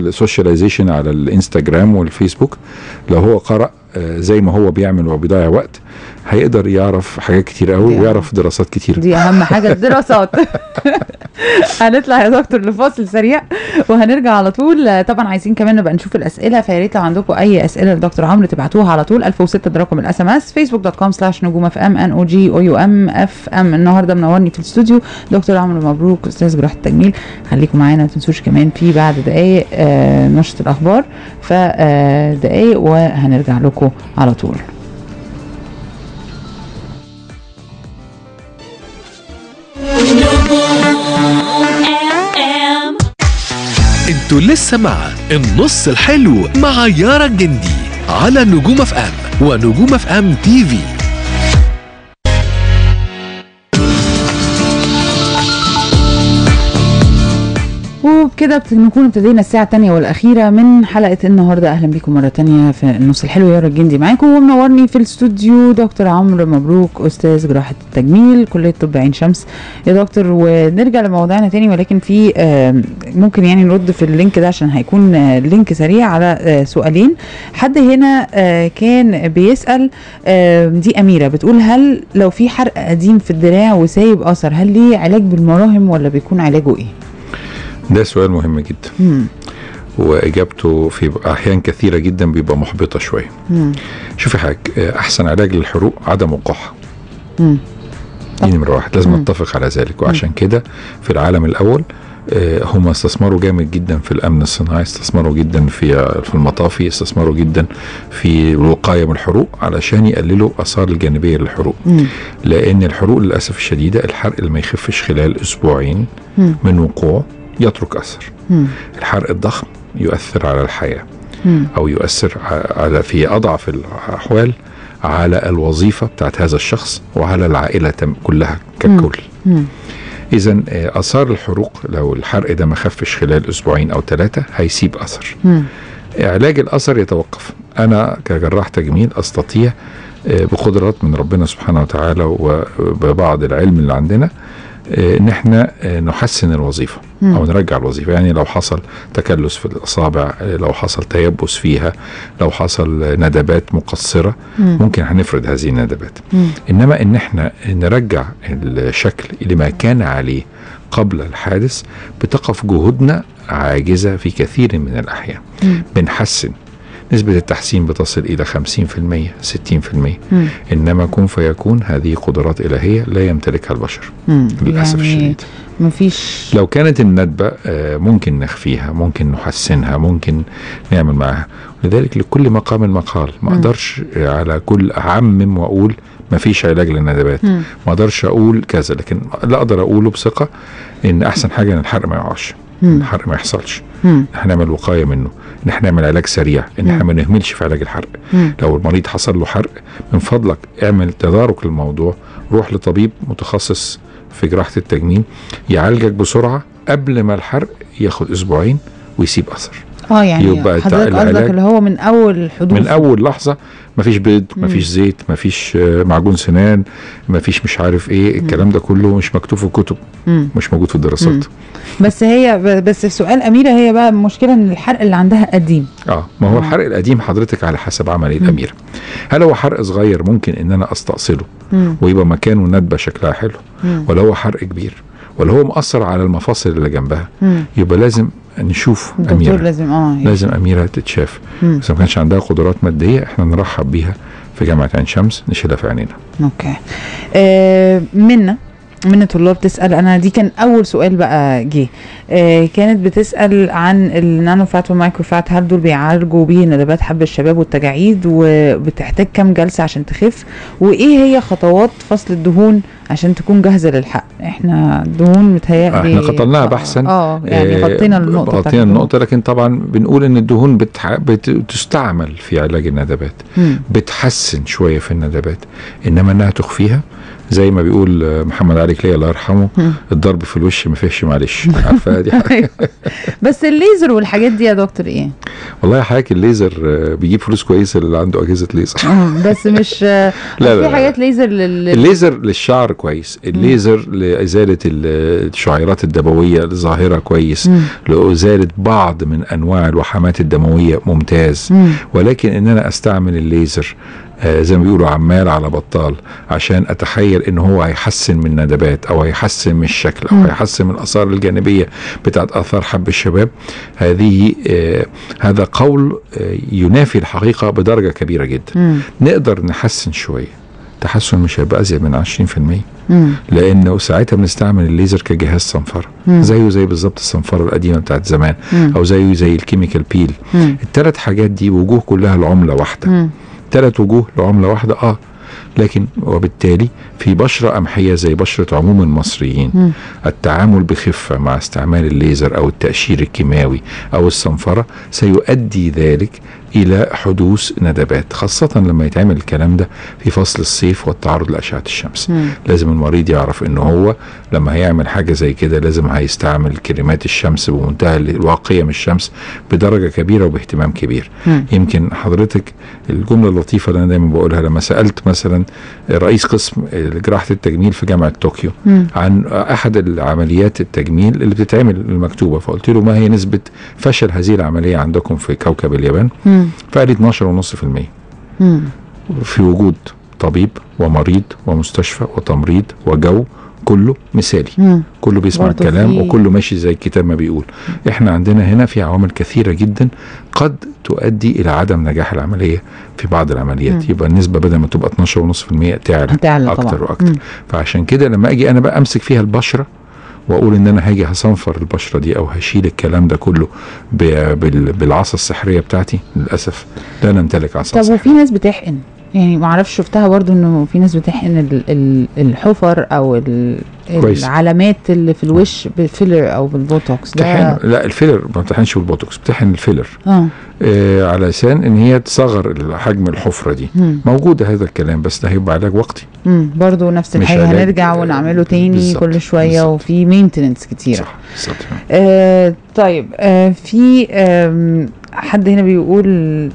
سوشياليزيشن على الانستجرام والفيسبوك لو هو قرأ آه، زي ما هو بيعمل وبيضيع وقت هيقدر يعرف حاجات كتير قوي دي ويعرف دراسات كتير دي اهم حاجه الدراسات هنطلع يا دكتور لفاصل سريع وهنرجع على طول طبعا عايزين كمان نبقى نشوف الاسئله فيا ريت لو عندكم اي اسئله لدكتور عمرو تبعتوها على طول 1006 ده رقم الاس ام اس فيسبوك دوت كوم سلاش نجوم اف ام ان او جي او يو ام اف ام النهارده منورني في الاستوديو دكتور عمرو مبروك استاذ جراحه التجميل خليكم معانا ما تنسوش كمان في بعد دقايق آه، نشره الاخبار فدقايق وهنرجع لكم على طول FM. انتوا لسه مع النص الحلو مع يارا الجندي على نجوم اف ام ونجوم اف ام تي في وبكده بت- نكون ابتدينا الساعة الثانية والأخيرة من حلقة النهاردة أهلا بكم مرة تانية في النص الحلو يارا الجندي معاكم ومنورني في الاستوديو دكتور عمرو مبروك أستاذ جراحة التجميل كلية طب عين شمس يا دكتور ونرجع لموضوعنا تاني ولكن في آم، ممكن يعني نرد في اللينك ده عشان هيكون آه، لينك سريع على آه، سؤالين حد هنا آه، كان بيسأل آم، دي أميرة بتقول هل لو في حرق قديم في الدراع وسايب أثر هل ليه علاج بالمراهم ولا بيكون علاجه إيه؟ ده سؤال مهم جدا مم. واجابته في احيان كثيره جدا بيبقى محبطه شويه مم. شوفي حاجه آه، احسن علاج للحروق عدم وقوعها مم. دي نمره واحد لازم مم. نتفق على ذلك وعشان كده في العالم الاول آه، هم استثمروا جامد جدا في الامن الصناعي استثمروا جدا في في المطافي استثمروا جدا في الوقايه من الحروق علشان يقللوا اثار الجانبيه للحروق مم. لان الحروق للاسف الشديده الحرق اللي ما يخفش خلال اسبوعين مم. من وقوعه يترك اثر مم. الحرق الضخم يؤثر على الحياه مم. او يؤثر ع- على في اضعف الاحوال على الوظيفه بتاعت هذا الشخص وعلى العائله تم- كلها ككل مم. اذا آه، اثار الحروق لو الحرق ده ما خفش خلال اسبوعين او ثلاثه هيسيب اثر مم. علاج الاثر يتوقف انا كجراح تجميل استطيع آه، بقدرات من ربنا سبحانه وتعالى وببعض العلم اللي عندنا آه، ان احنا آه، نحسن الوظيفه مم. او نرجع الوظيفه يعني لو حصل تكلس في الاصابع آه، لو حصل تيبس فيها لو حصل آه، ندبات مقصره مم. ممكن هنفرد هذه الندبات مم. انما ان احنا نرجع الشكل لما كان عليه قبل الحادث بتقف جهودنا عاجزه في كثير من الاحيان مم. بنحسن نسبة التحسين بتصل إلى 50% 60% مم. إنما كن فيكون هذه قدرات إلهية لا يمتلكها البشر مم. للأسف يعني الشديد مفيش لو كانت الندبة آه، ممكن نخفيها ممكن نحسنها ممكن نعمل معاها لذلك لكل مقام مقال ما مم. أقدرش آه، على كل أعمم وأقول ما فيش علاج للندبات مم. ما أقدرش أقول كذا لكن لا أقدر أقوله بثقة إن أحسن حاجة إن الحرق ما يقعش مم. الحرق ما يحصلش مم. احنا نعمل وقايه منه ان احنا نعمل علاج سريع ان احنا ما نهملش في علاج الحرق مم. لو المريض حصل له حرق من فضلك اعمل تدارك للموضوع روح لطبيب متخصص في جراحه التجميل يعالجك بسرعه قبل ما الحرق ياخد اسبوعين ويسيب اثر اه يعني يبقى حضرتك العلاج قصدك اللي هو من اول الحدوث من اول لحظه مفيش بيض مفيش زيت مفيش آه، معجون سنان مفيش مش عارف ايه الكلام ده كله مش مكتوب في الكتب مم. مش موجود في الدراسات بس هي ب- بس في سؤال اميره هي بقى المشكله ان الحرق اللي عندها قديم اه ما هو آه. الحرق القديم حضرتك على حسب عمل الاميره هل هو حرق صغير ممكن ان انا استأصله مم. ويبقى مكانه ندبه شكلها حلو مم. ولا هو حرق كبير ولا هو مأثر على المفاصل اللي جنبها مم. يبقى لازم نشوف الدكتور اميره لازم اه لازم اميره تتشاف مم. اذا ما كانش عندها قدرات ماديه احنا نرحب بيها في جامعه عين شمس نشيلها في عينينا اوكي آه منا من طلاب تسال انا دي كان اول سؤال بقى جه آه كانت بتسال عن النانو فات والمايكرو فات هل دول بيعالجوا بيه ندبات حب الشباب والتجاعيد وبتحتاج كام جلسه عشان تخف وايه هي خطوات فصل الدهون عشان تكون جاهزه للحق احنا الدهون متهيألي احنا قتلناها آه، بحثا اه يعني آه، غطينا النقطه بتاعت غطينا الدهون. النقطه لكن طبعا بنقول ان الدهون بتح... بتستعمل في علاج الندبات مم. بتحسن شويه في الندبات انما انها تخفيها زي ما بيقول آه، محمد علي كليه الله يرحمه مم. الضرب في الوش ما فيهش معلش عارفه دي حاجة. بس الليزر والحاجات دي يا دكتور ايه والله حضرتك الليزر آه، بيجيب فلوس كويسه اللي عنده اجهزه ليزر آه، بس مش لا، لا، في لا. حاجات ليزر لل الليزر للشعر كويس الليزر لازاله ال- الشعيرات الدمويه الظاهره كويس مم. لازاله بعض من انواع الوحمات الدمويه ممتاز مم. ولكن ان انا استعمل الليزر آه زي ما بيقولوا عمال على بطال عشان اتخيل ان هو هيحسن من ندبات او هيحسن من الشكل او مم. هيحسن من الاثار الجانبيه بتاعت اثار حب الشباب هذه آه هذا قول آه ينافي الحقيقه بدرجه كبيره جدا مم. نقدر نحسن شويه تحسن مش هيبقى ازيد من 20% مم. لانه ساعتها بنستعمل الليزر كجهاز صنفره مم. زيه زي بالظبط الصنفره القديمه بتاعت زمان مم. او زيه زي الكيميكال بيل مم. الثلاث حاجات دي وجوه كلها العمله واحده مم. ثلاث وجوه لعمله واحده اه لكن وبالتالي في بشره قمحيه زي بشره عموم المصريين مم. التعامل بخفه مع استعمال الليزر او التاشير الكيماوي او الصنفره سيؤدي ذلك الى حدوث ندبات خاصه لما يتعمل الكلام ده في فصل الصيف والتعرض لاشعه الشمس مم. لازم المريض يعرف ان هو لما هيعمل حاجه زي كده لازم هيستعمل كريمات الشمس بمنتهى الواقيه من الشمس بدرجه كبيره وباهتمام كبير مم. يمكن حضرتك الجمله اللطيفه اللي انا دايما بقولها لما سالت مثلا رئيس قسم جراحه التجميل في جامعه طوكيو مم. عن احد العمليات التجميل اللي بتتعمل المكتوبه فقلت له ما هي نسبه فشل هذه العمليه عندكم في كوكب اليابان مم. فقال لي 12.5% مم. في وجود طبيب ومريض ومستشفى وتمريض وجو كله مثالي مم. كله بيسمع برضه الكلام في- وكله ماشي زي الكتاب ما بيقول احنا عندنا هنا في عوامل كثيره جدا قد تؤدي الى عدم نجاح العمليه في بعض العمليات مم. يبقى النسبه بدل ما تبقى 12.5% تعلى هتعلى طبعا اكتر واكتر مم. فعشان كده لما اجي انا بقى امسك فيها البشره واقول ان انا هاجي هصنفر البشره دي او هشيل الكلام ده كله ب- بال- بالعصا السحريه بتاعتي للاسف لا نمتلك عصا طب سحريه وفي ناس بتحقن يعني ما اعرفش شفتها برضو انه في ناس بتحقن ال- ال- الحفر او ال- كويس. العلامات اللي في الوش بالفيلر او بالبوتوكس ده بتحن لا الفيلر ما بتحنش بالبوتوكس بتحن الفيلر اه آه علشان ان هي تصغر حجم الحفره دي مم. موجوده هذا الكلام بس ده هيبقى علاج وقتي مم. برضو نفس مش الحاجه علاج، هنرجع آه، ونعمله تاني بالظبط، كل شويه بالظبط. وفي مينتننس كتيره صح بالظبط آه طيب آه في آم، حد هنا بيقول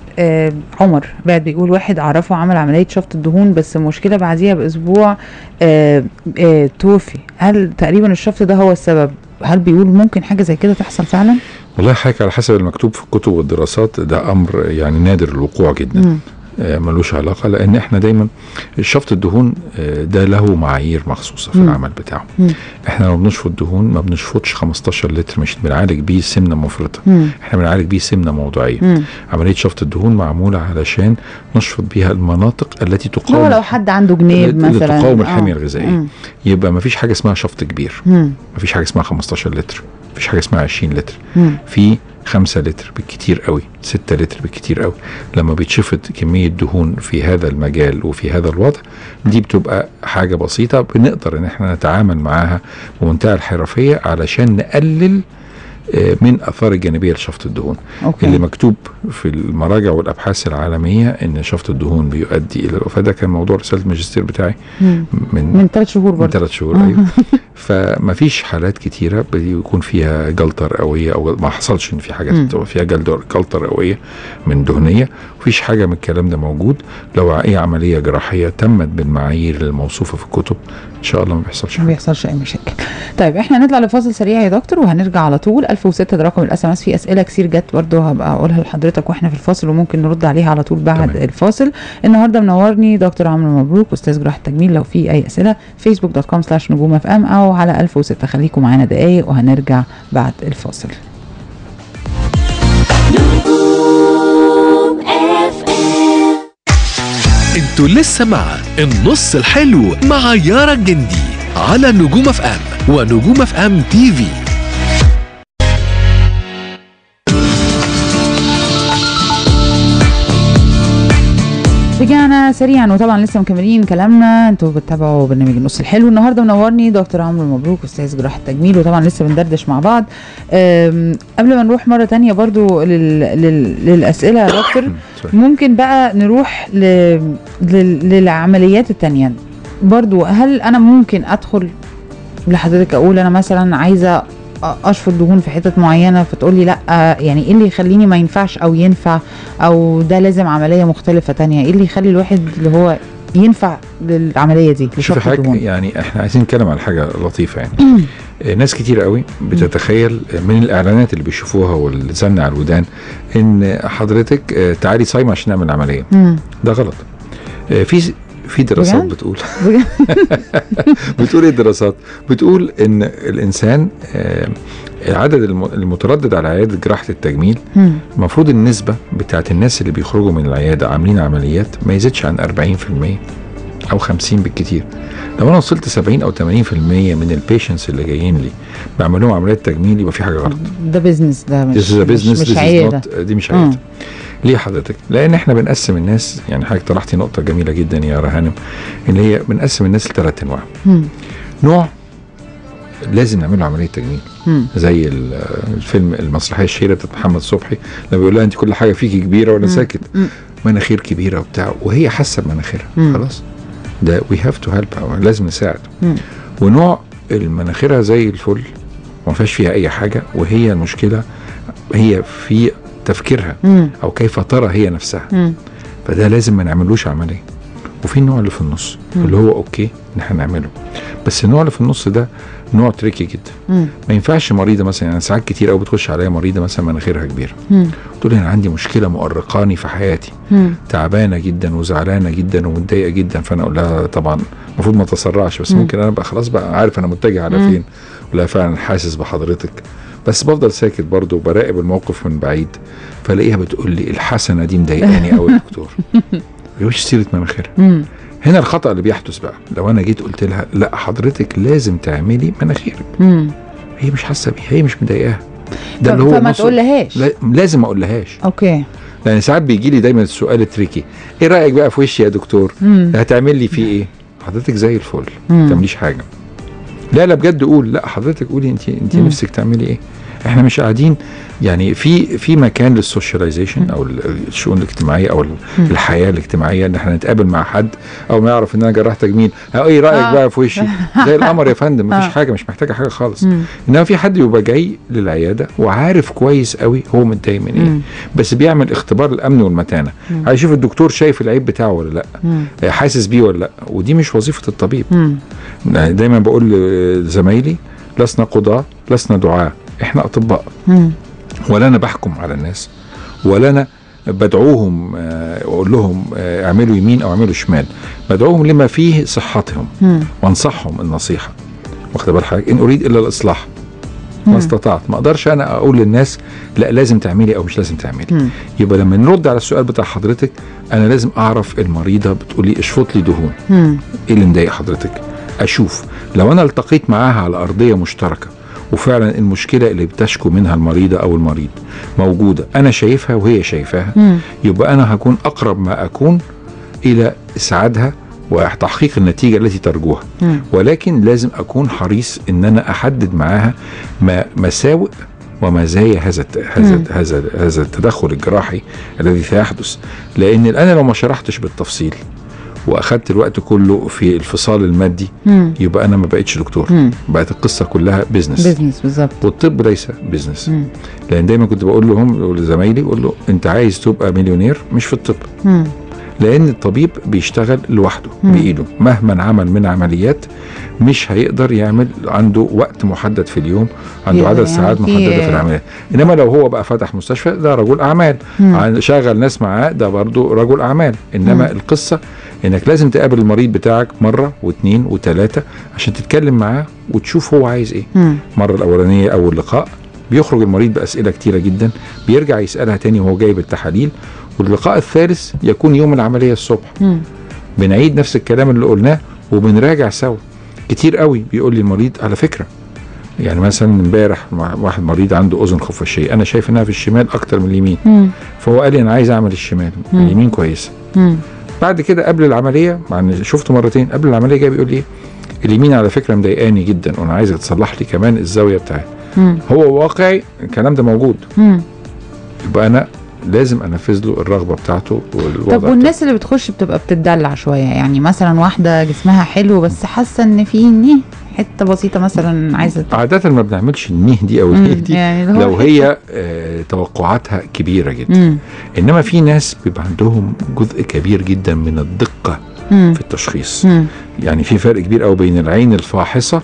آه عمر بعد بيقول واحد اعرفه عمل عمليه شفط الدهون بس المشكله بعديها باسبوع آه آه توفي هل تقريبا الشفط ده هو السبب هل بيقول ممكن حاجه زي كده تحصل فعلا والله حضرتك على حسب المكتوب في الكتب والدراسات ده امر يعني نادر الوقوع جدا مم. آه ملوش علاقه لان احنا دايما شفط الدهون آه ده له معايير مخصوصه في مم. العمل بتاعه مم. احنا لما بنشفط دهون ما بنشفطش 15 لتر مش بنعالج بيه سمنه مفرطه مم. احنا بنعالج بيه سمنه موضعيه مم. عمليه شفط الدهون معموله علشان نشفط بيها المناطق التي هو تقاوم لو حد عنده جنيب اللي مثلا تقاوم آه. الحمية الغذائية. مم. يبقى ما فيش حاجه اسمها شفط كبير مم. ما فيش حاجه اسمها 15 لتر ما فيش حاجه اسمها 20 لتر مم. في 5 لتر بالكتير قوي 6 لتر بالكتير قوي لما بيتشفط كميه دهون في هذا المجال وفي هذا الوضع دي بتبقى حاجه بسيطه بنقدر ان احنا نتعامل معاها بمنتهى الحرفيه علشان نقلل آه، من اثار الجانبيه لشفط الدهون اوكي اللي مكتوب في المراجع والابحاث العالميه ان شفط الدهون بيؤدي الى الوفاه ده كان موضوع رساله الماجستير بتاعي مم. من من ثلاث شهور من برضه ثلاث شهور ايوه فما فيش حالات كتيره بيكون فيها جلطه رئويه او ما حصلش ان في حاجات مم. بتبقى فيها جلطه جلطه رئويه من دهنيه مفيش حاجه من الكلام ده موجود لو اي عمليه جراحيه تمت بالمعايير الموصوفه في الكتب ان شاء الله ما بيحصلش ما حاجه بيحصلش اي مشاكل طيب احنا نطلع لفاصل سريع يا دكتور وهنرجع على طول 1006 ده رقم الاس ام اس في اسئله كتير جت برضه هبقى اقولها لحضرتك واحنا في الفاصل وممكن نرد عليها على طول بعد تمام. الفاصل النهارده منورني دكتور عمرو مبروك استاذ جراحه التجميل لو في اي اسئله فيسبوك دوت كوم سلاش نجوم اف ام او على 1006 خليكم معانا دقايق وهنرجع بعد الفاصل انتوا لسه مع النص الحلو مع يارا الجندي على نجوم اف ام ونجوم اف ام تي في رجعنا سريعا وطبعا لسه مكملين كلامنا انتوا بتتابعوا برنامج النص الحلو النهارده منورني دكتور عمرو مبروك استاذ جراحه التجميل وطبعا لسه بندردش مع بعض أم، قبل ما نروح مره تانية برضو لل... لل... للاسئله يا دكتور سوري. ممكن بقى نروح ل... لل... للعمليات التانية برضو هل انا ممكن ادخل لحضرتك اقول انا مثلا عايزه أ- اشفط دهون في حتت معينه فتقول لي لا يعني ايه اللي يخليني ما ينفعش او ينفع او ده لازم عمليه مختلفه تانية ايه اللي يخلي الواحد اللي هو ينفع للعمليه دي شوفي لشفط حاجه الدهون يعني احنا عايزين نتكلم على حاجه لطيفه يعني آه، ناس كتير قوي بتتخيل من الاعلانات اللي بيشوفوها والزن على الودان ان حضرتك آه، تعالي صايمه عشان نعمل عمليه مم. ده غلط آه، في في دراسات بجد؟ بتقول بجد؟ بتقول ايه الدراسات؟ بتقول ان الانسان آه، العدد الم- المتردد على عياده جراحه التجميل مم. المفروض النسبه بتاعت الناس اللي بيخرجوا من العياده عاملين عمليات ما يزيدش عن 40% او 50 بالكتير لو انا وصلت 70 او 80% من البيشنتس اللي جايين لي بعمل لهم عمليات تجميل يبقى في حاجه غلط ده بيزنس ده مش This is a business مش, this مش is عياده not دي مش مم. عياده ليه حضرتك؟ لان احنا بنقسم الناس يعني حضرتك طرحتي نقطه جميله جدا يا رهانم اللي هي بنقسم الناس لثلاث انواع مم. نوع لازم نعمل له عمليه تجميل مم. زي ال- الفيلم المسرحيه الشهيره بتاعت محمد صبحي لما بيقول لها انت كل حاجه فيكي كبيره وانا مم. ساكت مم. مناخير كبيره وبتاع وهي حاسه بمناخيرها مم. خلاص ده وي هاف تو هيلب لازم نساعد مم. ونوع المناخيرها زي الفل وما فيهاش فيها اي حاجه وهي المشكله هي في تفكيرها مم. او كيف ترى هي نفسها مم. فده لازم ما نعملوش عمليه وفي النوع اللي في النص مم. اللي هو اوكي ان احنا نعمله بس النوع اللي في النص ده نوع تريكي جدا مم. ما ينفعش مريضه مثلا يعني ساعات كتير قوي بتخش عليا مريضه مثلا مناخيرها كبيره مم. تقول لي انا عندي مشكله مؤرقاني في حياتي مم. تعبانه جدا وزعلانه جدا ومتضايقه جدا فانا اقول لها طبعا المفروض ما اتسرعش بس مم. ممكن انا ابقى خلاص بقى عارف انا متجه على مم. فين ولا فعلا حاسس بحضرتك بس بفضل ساكت برضه وبراقب الموقف من بعيد فلاقيها بتقول لي الحسنه دي مضايقاني قوي يا دكتور مش سيره مناخيرها مم. هنا الخطا اللي بيحدث بقى لو انا جيت قلت لها لا حضرتك لازم تعملي مناخيرك مم. هي مش حاسه بيها هي مش مضايقاها ف- ده اللي هو فما النص- تقولهاش لا لازم ما اقولهاش اوكي لان ساعات بيجي لي دايما السؤال التريكي ايه رايك بقى في وشي يا دكتور مم. هتعمل لي فيه ايه حضرتك زي الفل مم. ما تعمليش حاجه لا لا بجد قول لا حضرتك قولي انت انت مم. نفسك تعملي ايه احنا مش قاعدين يعني في في مكان للسوشياليزيشن او الشؤون الاجتماعيه او مم. الحياه الاجتماعيه ان احنا نتقابل مع حد او ما يعرف ان انا جراح تجميل اه ايه رايك آه. بقى في وشي زي القمر يا فندم مفيش آه. حاجه مش محتاجه حاجه خالص مم. انما في حد يبقى جاي للعياده وعارف كويس قوي هو متضايق من ايه مم. بس بيعمل اختبار الامن والمتانه مم. عايز يشوف الدكتور شايف العيب بتاعه ولا لا مم. حاسس بيه ولا لا ودي مش وظيفه الطبيب مم. يعني دايما بقول لزمايلي لسنا قضاة لسنا دعاة احنا اطباء مم. ولا انا بحكم على الناس ولا انا بدعوهم آه، واقول لهم آه، اعملوا يمين او اعملوا شمال بدعوهم لما فيه صحتهم مم. وانصحهم النصيحه واخد بال حضرتك ان اريد الا الاصلاح مم. ما استطعت ما اقدرش انا اقول للناس لا لازم تعملي او مش لازم تعملي مم. يبقى لما نرد على السؤال بتاع حضرتك انا لازم اعرف المريضه بتقولي اشفط لي دهون مم. ايه اللي مضايق حضرتك اشوف لو انا التقيت معاها على ارضيه مشتركه وفعلا المشكله اللي بتشكو منها المريضه او المريض موجوده انا شايفها وهي شايفاها مم. يبقى انا هكون اقرب ما اكون الى اسعادها وتحقيق النتيجه التي ترجوها مم. ولكن لازم اكون حريص ان انا احدد معاها ما مساوئ ومزايا هذا الت- هذا مم. هذا هذا التدخل الجراحي الذي سيحدث لان انا لو ما شرحتش بالتفصيل واخدت الوقت كله في الفصال المادي مم. يبقى انا ما بقتش دكتور مم. بقت القصه كلها بيزنس بزنس بالظبط والطب ليس بيزنس مم. لان دايما كنت بقول لهم لزمايلي اقول له انت عايز تبقى مليونير مش في الطب مم. لان الطبيب بيشتغل لوحده مم. بايده مهما عمل من عمليات مش هيقدر يعمل عنده وقت محدد في اليوم عنده يقدر عدد يعمل ساعات فيه- محدده في العمليات انما لو هو بقى فتح مستشفى ده رجل اعمال مم. عن- شغل ناس معاه ده برضه رجل اعمال انما مم. القصه انك لازم تقابل المريض بتاعك مره واثنين وثلاثه عشان تتكلم معاه وتشوف هو عايز ايه مم. المره الاولانيه اول لقاء بيخرج المريض باسئله كتيره جدا بيرجع يسالها تاني وهو جايب التحاليل واللقاء الثالث يكون يوم العمليه الصبح مم. بنعيد نفس الكلام اللي قلناه وبنراجع سوا كتير قوي بيقول لي المريض على فكره يعني مثلا امبارح مع- واحد مريض عنده اذن خفاشيه انا شايف انها في الشمال اكتر من اليمين مم. فهو قال لي انا عايز اعمل الشمال مم. اليمين كويسه مم. بعد كده قبل العمليه مع ان شفته مرتين قبل العمليه جاي بيقول لي إيه؟ اليمين على فكره مضايقاني جدا وانا عايزك تصلح لي كمان الزاويه بتاعتي مم. هو واقعي الكلام ده موجود مم. يبقى انا لازم انفذ له الرغبه بتاعته والوضع طب والناس اللي بتخش بتبقى بتدلع شويه يعني مثلا واحده جسمها حلو بس حاسه ان في نيه حته بسيطه مثلا عايزه بتاعته. عاده ما بنعملش النيه دي او النيه مم، دي يعني اللي هو لو حتة- هي آه توقعاتها كبيره جدا مم، انما في ناس بيبقى عندهم جزء كبير جدا من الدقه مم، في التشخيص مم، يعني في فرق كبير قوي بين العين الفاحصه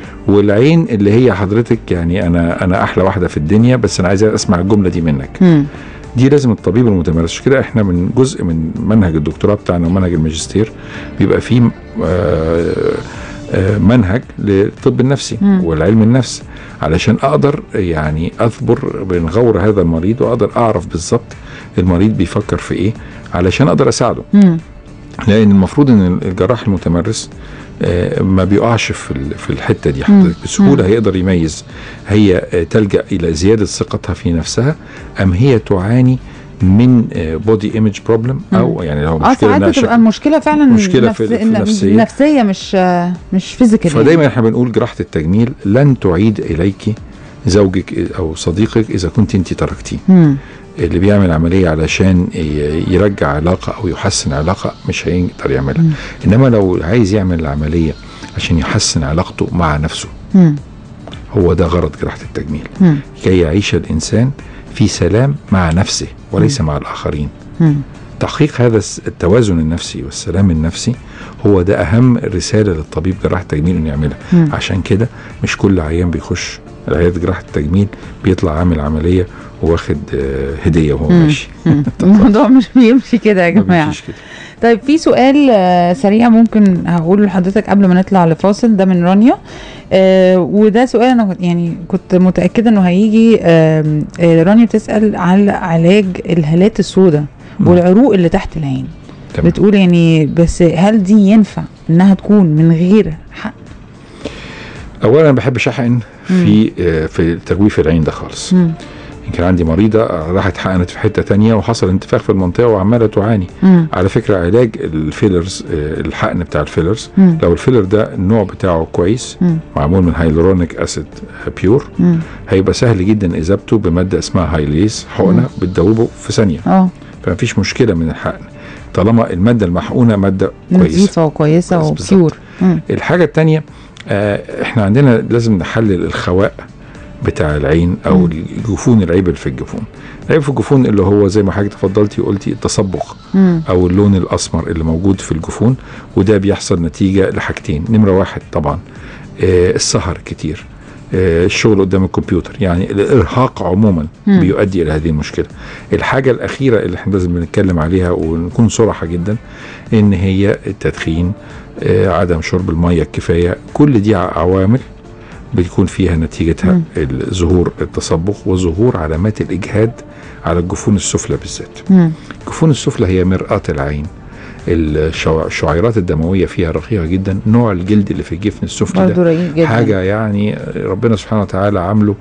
والعين اللي هي حضرتك يعني انا انا احلى واحده في الدنيا بس انا عايز اسمع الجمله دي منك مم، دي لازم الطبيب المتمرس عشان كده احنا من جزء من منهج الدكتوراه بتاعنا ومنهج الماجستير بيبقى فيه آه، آه، منهج للطب النفسي مم. والعلم النفس علشان اقدر يعني اثبر بين غور هذا المريض واقدر اعرف بالظبط المريض بيفكر في ايه علشان اقدر اساعده مم، لان المفروض ان الجراح المتمرس آه، ما بيقعش في ال- في الحته دي مم. حضرتك بسهوله هيقدر يميز هي آه، تلجا الى زياده ثقتها في نفسها ام هي تعاني من بودي ايمج بروبلم او يعني لو اه مشكله ساعات إنها بتبقى شكل- المشكله فعلا مشكلة في- في النفسية. نفسيه مش آه، مش فيزيكال فدايما احنا بنقول جراحه التجميل لن تعيد اليك زوجك او صديقك اذا كنت انت تركتيه مم. اللي بيعمل عمليه علشان ي- يرجع علاقه او يحسن علاقه مش هيقدر يعملها مم. انما لو عايز يعمل العمليه عشان يحسن علاقته مع نفسه مم. هو ده غرض جراحه التجميل مم. كي يعيش الانسان في سلام مع نفسه وليس مع الاخرين مم. تحقيق هذا الس- التوازن النفسي والسلام النفسي هو ده اهم رساله للطبيب جراح التجميل انه يعملها مم. عشان كده مش كل عيان بيخش العياده جراحه التجميل بيطلع عامل عمليه واخد آه، هديه وهو مم. ماشي مم. الموضوع مش بيمشي كده يا ما جماعه بيمشيش كده طيب في سؤال آه، سريع ممكن هقوله لحضرتك قبل ما نطلع لفاصل ده من رانيا آه وده سؤال انا كنت- يعني كنت متاكده انه هيجي آم، آه رانيا بتسال على علاج الهالات السوداء مم. والعروق اللي تحت العين تمام. بتقول يعني بس هل دي ينفع انها تكون من غير حق اولا ما بحبش احقن في آه، في تجويف العين ده خالص مم. يمكن عندي مريضه آه، راحت حقنت في حته تانية وحصل انتفاخ في المنطقه وعماله تعاني مم. على فكره علاج الفيلرز آه، الحقن بتاع الفيلرز مم. لو الفيلر ده النوع بتاعه كويس مم. معمول معمول من هايلورونيك اسيد بيور مم. هيبقى سهل جدا اذابته بماده اسمها هايليز حقنه بتدوبه في ثانيه اه فمفيش مشكله من الحقن طالما الماده المحقونه ماده كويسه نظيفه وكويسه بس بالظبط. وبيور مم. الحاجه الثانيه آه احنا عندنا لازم نحلل الخواء بتاع العين او مم. الجفون العيب اللي في الجفون العيب في الجفون اللي هو زي ما حضرتك تفضلتي وقلتي التصبغ مم. او اللون الاسمر اللي موجود في الجفون وده بيحصل نتيجه لحاجتين نمره واحد طبعا آه السهر كتير آه الشغل قدام الكمبيوتر يعني الارهاق عموما مم. بيؤدي الى هذه المشكله الحاجه الاخيره اللي احنا لازم بنتكلم عليها ونكون صراحه جدا ان هي التدخين آه عدم شرب الميه الكفايه كل دي عوامل بيكون فيها نتيجتها مم. ظهور التصبغ وظهور علامات الاجهاد على الجفون السفلى بالذات مم. الجفون السفلى هي مرآة العين الشع- الشعيرات الدموية فيها رقيقة جدا نوع الجلد اللي في الجفن السفلي برضه ده رقيق جدا حاجة يعني ربنا سبحانه وتعالى عامله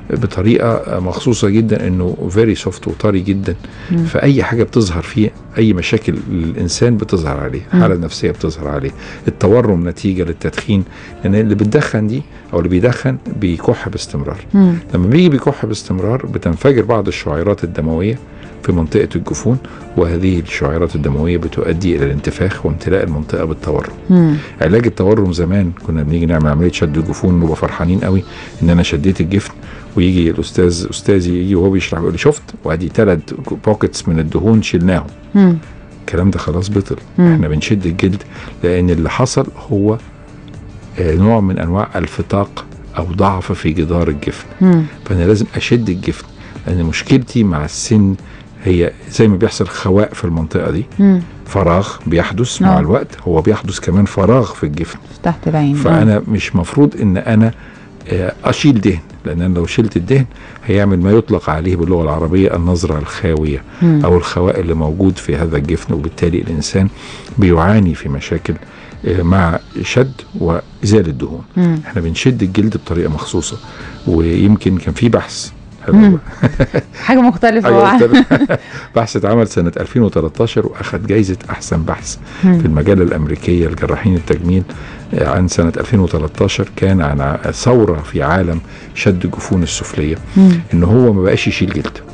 بطريقة مخصوصة جدا انه فيري سوفت وطري جدا مم. فأي حاجة بتظهر فيه أي مشاكل للإنسان بتظهر عليه مم. الحالة النفسية بتظهر عليه التورم نتيجة للتدخين لأن اللي بتدخن دي أو اللي بيدخن بيكح باستمرار مم. لما بيجي بيكح باستمرار بتنفجر بعض الشعيرات الدمويه في منطقه الجفون وهذه الشعيرات الدمويه بتؤدي الى الانتفاخ وامتلاء المنطقه بالتورم. مم. علاج التورم زمان كنا بنيجي نعمل عمليه شد الجفون ونبقى فرحانين قوي ان انا شديت الجفن ويجي الاستاذ استاذي يجي وهو بيشرح يقول لي شفت وادي ثلاث بوكيتس من الدهون شلناهم. مم. الكلام ده خلاص بطل مم. احنا بنشد الجلد لان اللي حصل هو آه، نوع من انواع الفتاق او ضعف في جدار الجفن. مم. فانا لازم اشد الجفن لان مشكلتي مع السن هي زي ما بيحصل خواء في المنطقه دي مم. فراغ بيحدث آه. مع الوقت هو بيحدث كمان فراغ في الجفن تحت العين آه. فانا مش مفروض ان انا آه، اشيل دهن لان أنا لو شلت الدهن هيعمل ما يطلق عليه باللغه العربيه النظره الخاويه مم. او الخواء اللي موجود في هذا الجفن وبالتالي الانسان بيعاني في مشاكل آه، مع شد وازاله الدهون مم. احنا بنشد الجلد بطريقه مخصوصه ويمكن كان في بحث مم. حاجه مختلفه أيوة، بقى. اتفق. بحث اتعمل سنة 2013 وأخذ جايزة أحسن بحث مم. في المجلة الأمريكية لجراحين التجميل آه، عن سنة 2013 كان عن ع- ثورة في عالم شد الجفون السفلية مم. إن هو ما بقاش يشيل جلد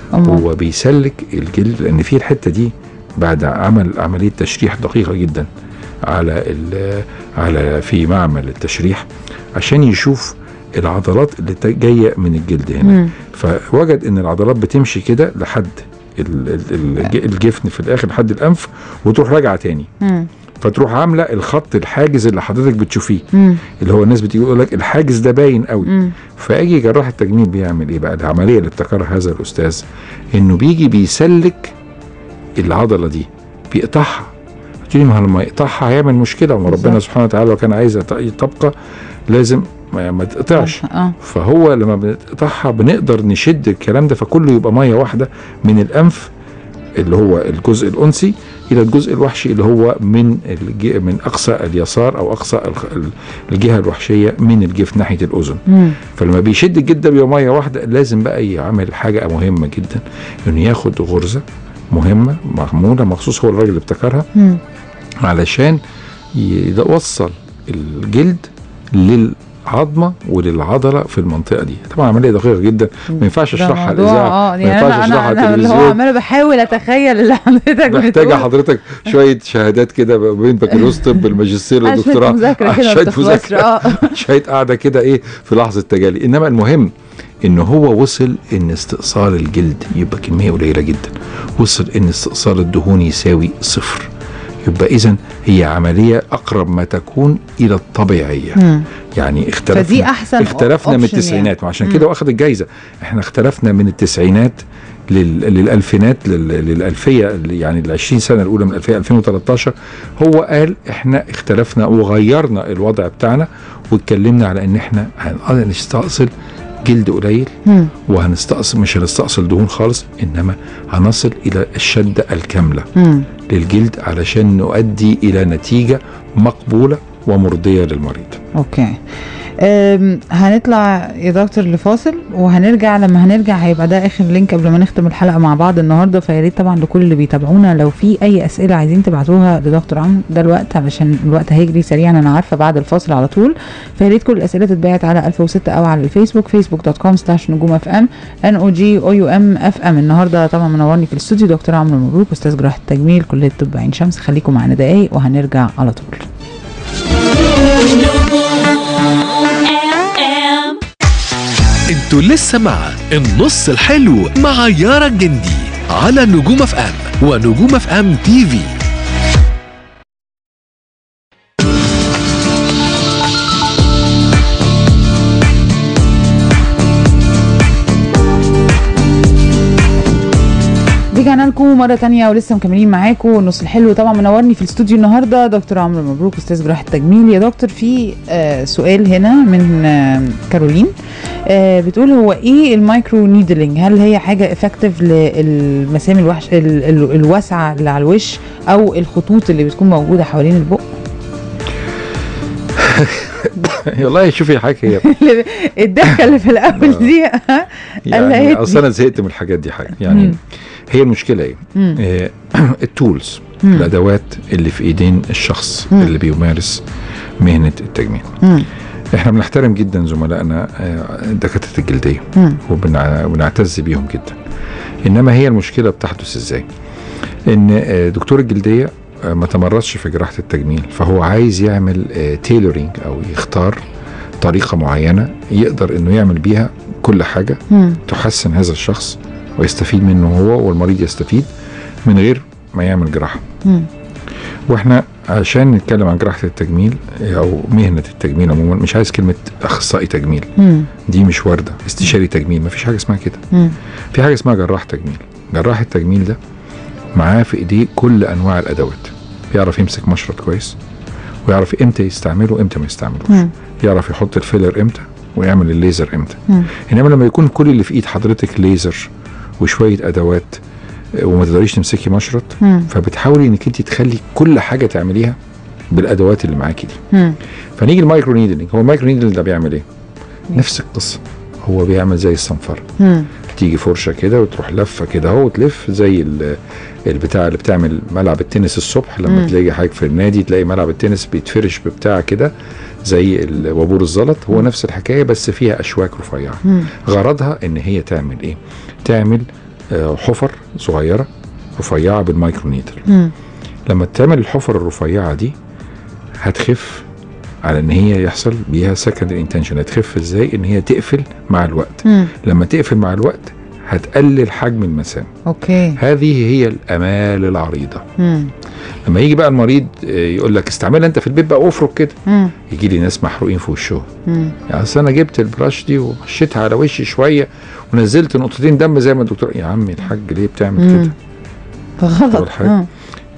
أمال. هو بيسلك الجلد لان في الحته دي بعد عمل عمليه تشريح دقيقه جدا على ال- على في معمل التشريح عشان يشوف العضلات اللي تا- جايه من الجلد هنا مم. فوجد ان العضلات بتمشي كده لحد ال- ال- الج- الجفن في الاخر لحد الانف وتروح راجعه تاني مم. فتروح عامله الخط الحاجز اللي حضرتك بتشوفيه مم. اللي هو الناس بتيجي يقول لك الحاجز ده باين قوي مم. فاجي جراح التجميل بيعمل ايه بقى العمليه اللي ابتكرها هذا الاستاذ انه بيجي بيسلك العضله دي بيقطعها قلت لي ما هو لما يقطعها هيعمل مشكله وما ربنا بالظبط. سبحانه وتعالى لو كان عايزها ت- تبقى لازم ما, ما تقطعش اه فهو لما بنقطعها بنقدر نشد الكلام ده فكله يبقى ميه واحده من الانف اللي هو الجزء الانسي الى الجزء الوحشي اللي هو من الج... من اقصى اليسار او اقصى الخ- ال- الجهه الوحشيه من الجفن ناحيه الاذن مم. فلما بيشد الجلد ده بيبقى ميه واحده لازم بقى يعمل حاجه مهمه جدا انه ياخد غرزه مهمه معموله مخصوص هو الراجل اللي ابتكرها مم. علشان يوصل الجلد للعظمه وللعضله في المنطقه دي طبعا عمليه دقيقه جدا ما ينفعش ده اشرحها موضوع- الاذاعه اه ما يعني ينفعش انا اشرحها انا, أنا اللي هو تلفزيون عماله بحاول اتخيل اللي حضرتك محتاجه بتقوله. حضرتك شويه شهادات كده بين بكالوريوس طب الماجستير عشان والدكتوراه مذاكره كده شويه بتخلصش مذاكره اه شويه قاعده كده ايه في لحظه تجلي انما المهم ان هو وصل ان استئصال الجلد يبقى كميه قليله جدا وصل ان استئصال الدهون يساوي صفر يبقى اذا هي عمليه اقرب ما تكون الى الطبيعيه مم. يعني اختلفنا فدي احسن اختلفنا من option التسعينات وعشان مم. كده واخد الجايزه احنا اختلفنا من التسعينات لل... للالفينات لل... للالفيه اللي يعني ال 20 سنه الاولى من الالفيه 2013 هو قال احنا اختلفنا وغيرنا الوضع بتاعنا واتكلمنا على ان احنا هنستأصل جلد قليل مم. وهنستأصل مش هنستأصل دهون خالص انما هنصل الى الشده الكامله مم. للجلد علشان نؤدي الى نتيجه مقبوله ومرضيه للمريض اوكي أم، هنطلع يا دكتور لفاصل وهنرجع لما هنرجع هيبقى ده اخر لينك قبل ما نختم الحلقه مع بعض النهارده فيا ريت طبعا لكل اللي بيتابعونا لو في اي اسئله عايزين تبعتوها لدكتور عمرو ده الوقت علشان الوقت هيجري سريعا انا عارفه بعد الفاصل على طول فيا ريت كل الاسئله تتبعت على 1006 او على الفيسبوك فيسبوك دوت كوم سلاش نجوم اف ام ان او جي او يو ام اف ام النهارده طبعا منورني في الاستوديو دكتور عمرو مبروك استاذ جراحه التجميل كليه طب عين شمس خليكم معانا دقايق وهنرجع على طول انتوا لسه مع النص الحلو مع يارا الجندي على نجوم اف ام ونجوم اف ام تي في رجعنا لكم مرة تانية ولسه مكملين معاكم النص الحلو طبعا منورني في الاستوديو النهاردة دكتور عمرو مبروك استاذ جراحة التجميل يا دكتور في آه سؤال هنا من آه كارولين آه بتقول هو ايه المايكرو نيدلينج هل هي حاجة افكتيف للمسام الوحش ال ال الواسعة اللي على الوش او الخطوط اللي بتكون موجودة حوالين البق والله شوفي حاجه هي الضحكة اللي في الاول دي يعني قلقتني. اصل انا زهقت من الحاجات دي حاجه يعني مم. هي المشكله ايه؟ مم. آه، التولز مم. الادوات اللي في ايدين الشخص مم. اللي بيمارس مهنه التجميل مم. احنا بنحترم جدا زملائنا آه، دكاتره الجلديه مم. وبنعتز بيهم جدا انما هي المشكله بتحدث ازاي ان آه، دكتور الجلديه آه، ما تمرسش في جراحه التجميل فهو عايز يعمل تيلورينج او يختار طريقه معينه يقدر انه يعمل بيها كل حاجه مم. تحسن هذا الشخص ويستفيد منه هو والمريض يستفيد من غير ما يعمل جراحه مم. واحنا عشان نتكلم عن جراحه التجميل او مهنه التجميل عموما مش عايز كلمه اخصائي تجميل مم. دي مش وارده استشاري تجميل مفيش حاجه اسمها كده مم. في حاجه اسمها جراح تجميل جراح التجميل ده معاه في ايديه كل انواع الادوات بيعرف يمسك مشرط كويس ويعرف امتى يستعمله وامتى ما يستعملوش مم. يعرف يحط الفيلر امتى ويعمل الليزر امتى مم. انما لما يكون كل اللي في ايد حضرتك ليزر وشويه ادوات آه، وما تقدريش تمسكي مشرط مم. فبتحاولي انك انت تخلي كل حاجه تعمليها بالادوات اللي معاكي دي مم. فنيجي المايكرو نيدلينج هو المايكرو نيدلينج ده بيعمل ايه نفس القصه هو بيعمل زي الصنفره مم. تيجي فرشه كده وتروح لفه كده اهو وتلف زي ال- البتاع اللي بتعمل ملعب التنس الصبح لما مم. تلاقي حاجه في النادي تلاقي ملعب التنس بيتفرش ببتاع كده زي ال- وابور الزلط هو نفس الحكايه بس فيها اشواك رفيعه مم. غرضها ان هي تعمل ايه تعمل آه، حفر صغيره رفيعه بالمايكرونيدل مم. لما تعمل الحفر الرفيعه دي هتخف على ان هي يحصل بيها سكندري انتنشن هتخف ازاي ان هي تقفل مع الوقت مم. لما تقفل مع الوقت هتقلل حجم المسام اوكي هذه هي الامال العريضه مم. لما يجي بقى المريض آه، يقول لك استعملها انت في البيت بقى افرك كده مم. يجي لي ناس محروقين في وشهم مم. يعني اصل انا جبت البراش دي ومشيتها على وشي شويه ونزلت نقطتين دم زي ما الدكتور يا عمي الحاج ليه بتعمل مم. كده غلط أول حاجة. آه.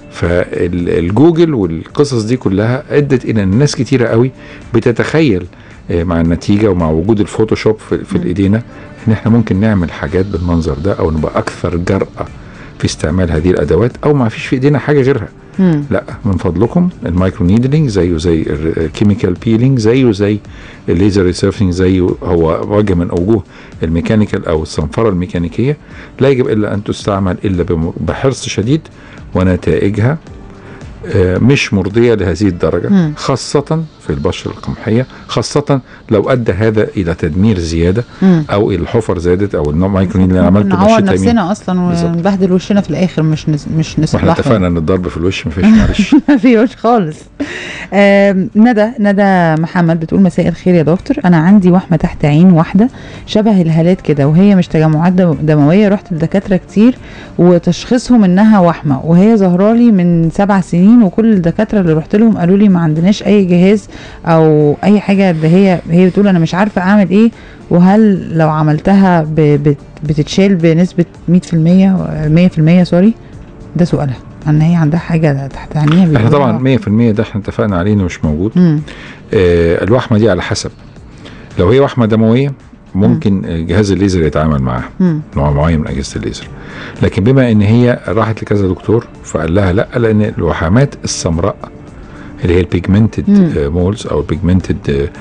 فالجوجل والقصص دي كلها ادت الى ان ناس كتيره قوي بتتخيل آه، مع النتيجه ومع وجود الفوتوشوب في, في مم. ايدينا ان احنا ممكن نعمل حاجات بالمنظر ده او نبقى اكثر جرأه في استعمال هذه الادوات او ما فيش في ايدينا حاجه غيرها مم. لا من فضلكم المايكرو نيدلينج زيه زي الكيميكال بيلينج زيه زي الليزر ريسيرفنج زيه هو وجه من اوجه الميكانيكال او الصنفره الميكانيكيه لا يجب الا ان تستعمل الا بم- بحرص شديد ونتائجها آه، مش مرضيه لهذه الدرجه مم. خاصه في البشره القمحيه خاصه لو ادى هذا الى تدمير زياده مم. او الحفر زادت او المايكرو اللي انا ممكن عملته نعور مشيتها يمين نفسنا اصلا بالظبط. ونبهدل وشنا في الاخر مش نس... مش واحنا نصلحه اتفقنا ان الضرب في الوش مفيش معلش ما فيهوش خالص آم، ندى ندى محمد بتقول مساء الخير يا دكتور انا عندي وحمه تحت عين واحده شبه الهالات كده وهي مش تجمعات دم- دمويه رحت لدكاتره كتير وتشخيصهم انها وحمه وهي ظهرالي من سبع سنين وكل الدكاتره اللي رحت لهم قالوا لي ما عندناش اي جهاز او اي حاجه اللي هي هي بتقول انا مش عارفه اعمل ايه وهل لو عملتها ب... بت... بتتشال بنسبه 100% 100% سوري ده سؤالها ان هي عندها حاجه تحت عينيها احنا بيقولوا طبعا 100% ده احنا اتفقنا عليه انه مش موجود امم آه، الوحمه دي على حسب لو هي وحمه دمويه ممكن آه، جهاز الليزر يتعامل معاها امم نوع معين من اجهزه الليزر لكن بما ان هي راحت لكذا دكتور فقال لها لا لان الوحمات السمراء اللي هي البيجمنتد مم. مولز او البيجمنتد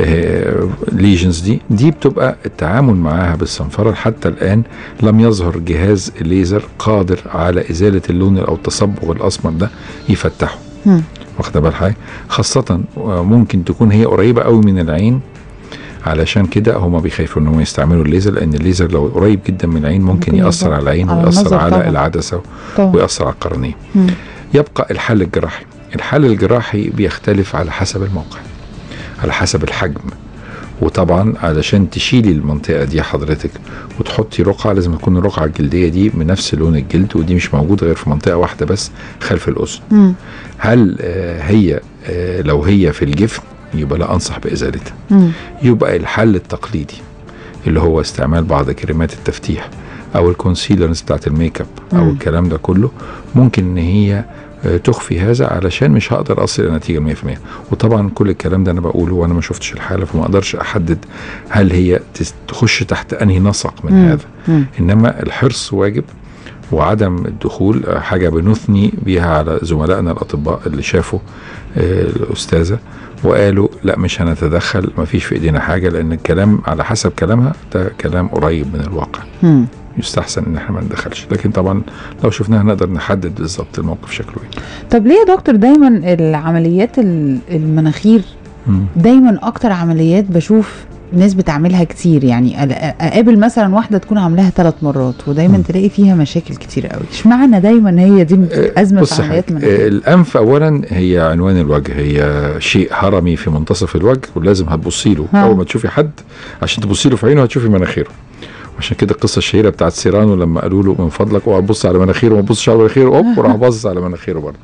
ليجنز دي دي بتبقى التعامل معاها بالصنفره حتى الان لم يظهر جهاز الليزر قادر على ازاله اللون او التصبغ الاسمر ده يفتحه مم. واخده بال حضرتك خاصة آه، ممكن تكون هي قريبة قوي من العين علشان كده هما بيخافوا انهم يستعملوا الليزر لان الليزر لو قريب جدا من العين ممكن ممكن يأثر يضر على العين على ويأثر النظر على طبعا. العدسة طبعا ويأثر على القرنية مم. يبقى الحل الجراحي الحل الجراحي بيختلف على حسب الموقع على حسب الحجم وطبعا علشان تشيلي المنطقه دي حضرتك وتحطي رقعه لازم تكون الرقعه الجلديه دي بنفس لون الجلد ودي مش موجوده غير في منطقه واحده بس خلف الاذن مم. هل آه، هي آه، لو هي في الجفن يبقى لا انصح بازالتها مم. يبقى الحل التقليدي اللي هو استعمال بعض كريمات التفتيح او الكونسيلرز بتاعت الميك اب او مم. الكلام ده كله ممكن ان هي آه، تخفي هذا علشان مش هقدر اصل الى نتيجه 100% وطبعا كل الكلام ده انا بقوله وانا ما شفتش الحاله فما اقدرش احدد هل هي تس- تخش تحت انهي نسق من مم. هذا مم. انما الحرص واجب وعدم الدخول آه، حاجه بنثني بيها على زملائنا الاطباء اللي شافوا آه، الاستاذه وقالوا لا مش هنتدخل ما فيش في ايدينا حاجه لان الكلام على حسب كلامها ده كلام قريب من الواقع مم. يستحسن ان احنا ما ندخلش لكن طبعا لو شفناها نقدر نحدد بالظبط الموقف شكله ايه طب ليه يا دكتور دايما العمليات ال- المناخير مم. دايما اكتر عمليات بشوف ناس بتعملها كتير يعني ألا- اقابل مثلا واحده تكون عاملاها ثلاث مرات ودايما مم. تلاقي فيها مشاكل كتير قوي اشمعنى دايما هي دي آه، ازمه بص في يا عمليات حاج، آه، المناخير الانف اولا هي عنوان الوجه هي شيء هرمي في منتصف الوجه ولازم هتبصي له ها. اول ما تشوفي حد عشان تبصي له في عينه هتشوفي مناخيره عشان كده القصه الشهيره بتاعت سيرانو لما قالوا له من فضلك اوعى تبص على مناخيره وما تبصش على مناخيره اوب وراح باصص على مناخيره برضه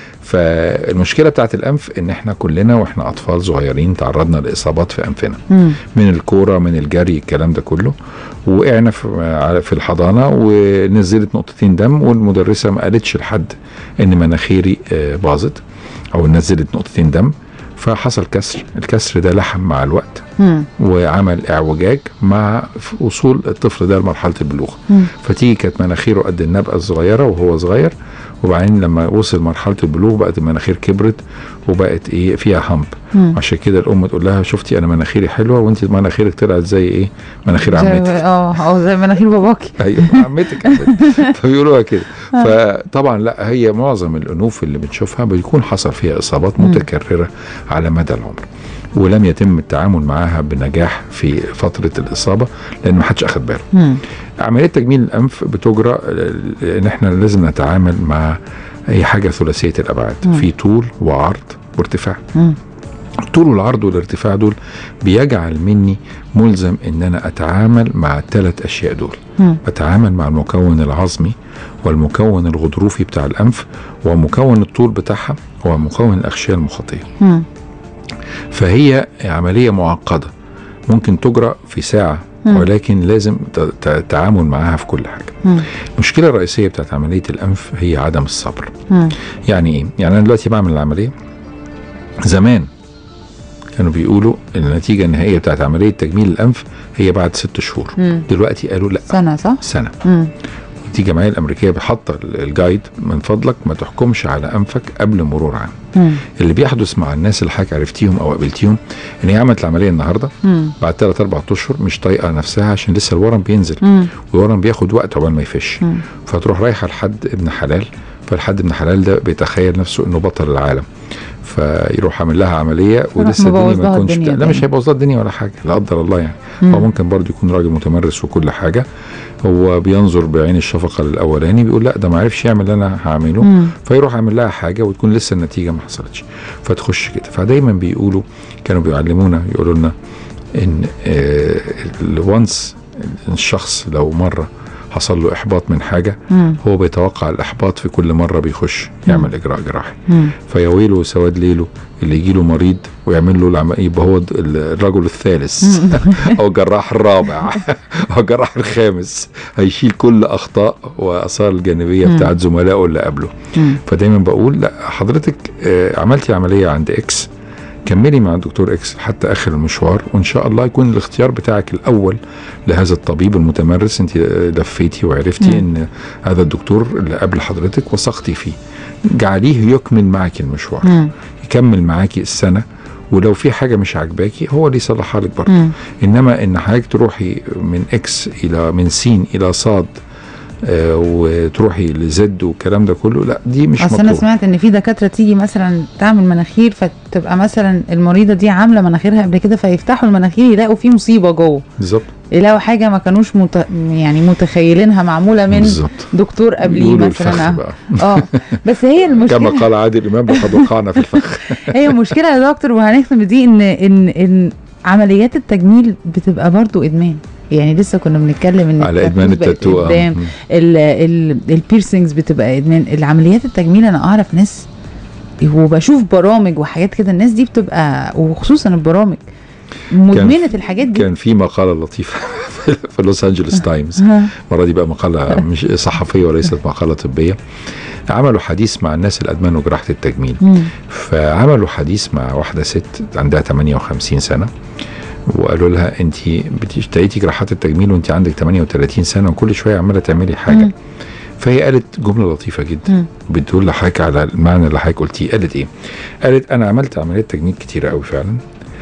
فالمشكله بتاعت الانف ان احنا كلنا واحنا اطفال صغيرين تعرضنا لاصابات في انفنا مم. من الكوره من الجري الكلام ده كله وقعنا في على- في الحضانه ونزلت نقطتين دم والمدرسه ما قالتش لحد ان مناخيري آه، باظت او نزلت نقطتين دم فحصل كسر الكسر ده لحم مع الوقت مم. وعمل اعوجاج مع وصول الطفل ده لمرحله البلوغ مم. فتيجي كانت مناخيره قد النبقه الصغيره وهو صغير وبعدين لما وصل مرحله البلوغ بقت المناخير كبرت وبقت ايه فيها همب مم. عشان كده الام تقول لها شفتي انا مناخيري حلوه وانت مناخيرك طلعت زي ايه مناخير زي- عمتك اه اه زي مناخير باباكي ايوه عمتك عمتك فبيقولوها كده فطبعا لا هي معظم الانوف اللي بنشوفها بيكون حصل فيها اصابات مم. متكرره على مدى العمر ولم يتم التعامل معاها بنجاح في فتره الاصابه لان ما حدش اخد باله مم. عمليه تجميل الانف بتجرى لان احنا لازم نتعامل مع اي حاجه ثلاثيه الابعاد مم. في طول وعرض وارتفاع مم. الطول والعرض والارتفاع دول بيجعل مني ملزم ان انا اتعامل مع الثلاث اشياء دول مم. بتعامل مع المكون العظمي والمكون الغضروفي بتاع الانف ومكون الطول بتاعها ومكون الاغشيه المخاطيه مم. فهي عمليه معقده ممكن تجرى في ساعه مم. ولكن لازم ت- ت- التعامل معاها في كل حاجه مم. المشكله الرئيسيه بتاعت عمليه الانف هي عدم الصبر مم. يعني ايه يعني انا دلوقتي بعمل العمليه زمان كانوا بيقولوا النتيجه النهائيه بتاعت عمليه تجميل الانف هي بعد ست شهور مم. دلوقتي قالوا لا سنة صح؟ سنه مم. دي الجمعيه الامريكيه حاطه الجايد من فضلك ما تحكمش على انفك قبل مرور عام مم. اللي بيحدث مع الناس اللي حضرتك عرفتيهم او قابلتيهم ان هي عملت العمليه النهارده مم. بعد ثلاث اربع اشهر مش طايقه نفسها عشان لسه الورم بينزل مم. والورم بياخد وقت عقبال ما يفش مم. فتروح رايحه لحد ابن حلال فالحد ابن حلال ده بيتخيل نفسه انه بطل العالم فيروح عامل لها عمليه ولسه الدنيا مبوظ لها ما تكونش الدنيا لا مش تاني. هيبوظ لها الدنيا ولا حاجه لا قدر الله يعني مم. هو ممكن برضه يكون راجل متمرس وكل حاجه هو بينظر بعين الشفقه للاولاني بيقول لا ده ما عرفش يعمل اللي انا هعمله مم. فيروح عامل لها حاجه وتكون لسه النتيجه ما حصلتش فتخش كده فدايما بيقولوا كانوا بيعلمونا يقولوا لنا ان وانس الشخص لو مره حصل له احباط من حاجه مم. هو بيتوقع الاحباط في كل مره بيخش يعمل اجراء جراحي مم. فيا ويله سواد ليله اللي يجي له مريض ويعمل له العم... يبقى هو د- الرجل الثالث او الجراح الرابع او الجراح الخامس هيشيل كل اخطاء واثار الجانبيه مم. بتاعت زملائه اللي قبله مم. فدايما بقول لا حضرتك آه، عملتي عمليه عند اكس كملي مع الدكتور اكس حتى اخر المشوار وان شاء الله يكون الاختيار بتاعك الاول لهذا الطبيب المتمرس انت آه، لفيتي وعرفتي مم. ان هذا الدكتور اللي قبل حضرتك وثقتي فيه جعليه يكمل معك المشوار مم. يكمل معاكي السنه ولو في حاجه مش عاجباكي هو اللي يصلحها لك برضه مم. انما ان حضرتك تروحي من اكس الى من سين الى صاد آه وتروحي لزد والكلام ده كله لا دي مش اصل انا مطلوب سمعت ان في دكاتره تيجي مثلا تعمل مناخير فتبقى مثلا المريضه دي عامله مناخيرها قبل كده فيفتحوا المناخير يلاقوا في مصيبه جوه بالظبط يلاقوا حاجه ما كانوش مت... يعني متخيلينها معموله من بالظبط دكتور قبليه يقولوا الفخ مثلا بقى اه بس هي كما المشكله قال عادل امام لقد وقعنا في الفخ هي مشكله يا دكتور وهنختم بدي ان ان ان عمليات التجميل بتبقى برضو ادمان يعني لسه كنا بنتكلم ان على ادمان التاتوز بقت التاتو آه. ادمان مم. ال- ال- البيرسينجز بتبقى ادمان العمليات التجميل انا اعرف ناس وبشوف برامج وحاجات كده الناس دي بتبقى وخصوصا البرامج مدمنه الحاجات دي كان في مقاله لطيفه في لوس انجلوس تايمز ها. المره دي بقى مقاله مش صحفيه وليست مقاله طبيه عملوا حديث مع الناس اللي ادمنوا جراحه التجميل مم. فعملوا حديث مع واحده ست عندها 58 سنه وقالوا لها انت بتشتريتي جراحات التجميل وانت عندك 38 سنه وكل شويه عماله تعملي حاجه مم. فهي قالت جمله لطيفه جدا مم. بتدل لحضرتك على المعنى اللي حضرتك قلتيه قالت ايه؟ قالت انا عملت عمليات تجميل كتيره قوي فعلا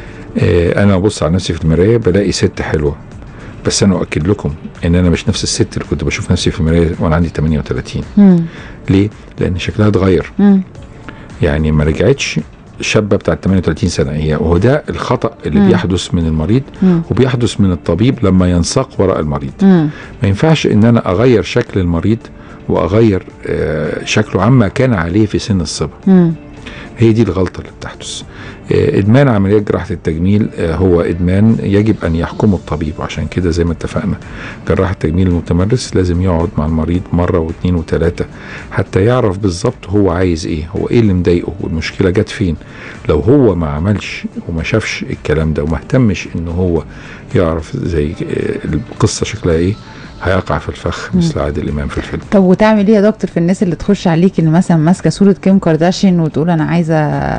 آه انا ببص على نفسي في المرايه بلاقي ست حلوه بس انا اؤكد لكم ان انا مش نفس الست اللي كنت بشوف نفسي في المرايه وانا عندي 38 مم. ليه؟ لان شكلها اتغير مم. يعني ما رجعتش شابه بتاعت 38 سنه هي وهو ده الخطا اللي مم. بيحدث من المريض مم. وبيحدث من الطبيب لما ينساق وراء المريض مم. ما ينفعش ان انا اغير شكل المريض واغير آه، شكله عما كان عليه في سن الصبا مم. هي دي الغلطه اللي بتحدث آه، ادمان عمليات جراحه التجميل آه، هو ادمان يجب ان يحكمه الطبيب عشان كده زي ما اتفقنا جراح التجميل المتمرس لازم يقعد مع المريض مره واثنين وثلاثه حتى يعرف بالظبط هو عايز ايه هو ايه اللي مضايقه والمشكله جت فين لو هو ما عملش وما شافش الكلام ده وما اهتمش ان هو يعرف زي آه، القصه شكلها ايه هيقع في الفخ مثل عادل امام في الفيلم طب وتعمل ايه يا دكتور في الناس اللي تخش عليك اللي مثلا ماسكه صوره كيم كارداشيان وتقول انا عايزه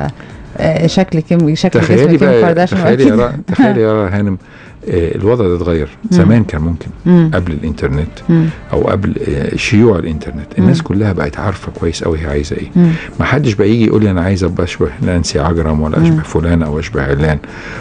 آه، شكل كيم شكل جسم تخيلي كيم بقى كارداشيان تخيلي يا وأكيد- را- تخيلي يا را هانم آه، الوضع ده اتغير زمان كان ممكن مم. قبل الانترنت مم. او قبل آه، شيوع الانترنت الناس مم. كلها بقت عارفه كويس قوي هي عايزه ايه مم. ما حدش بقى يجي يقول لي انا عايز ابقى اشبه نانسي عجرم ولا مم. اشبه فلان او اشبه علان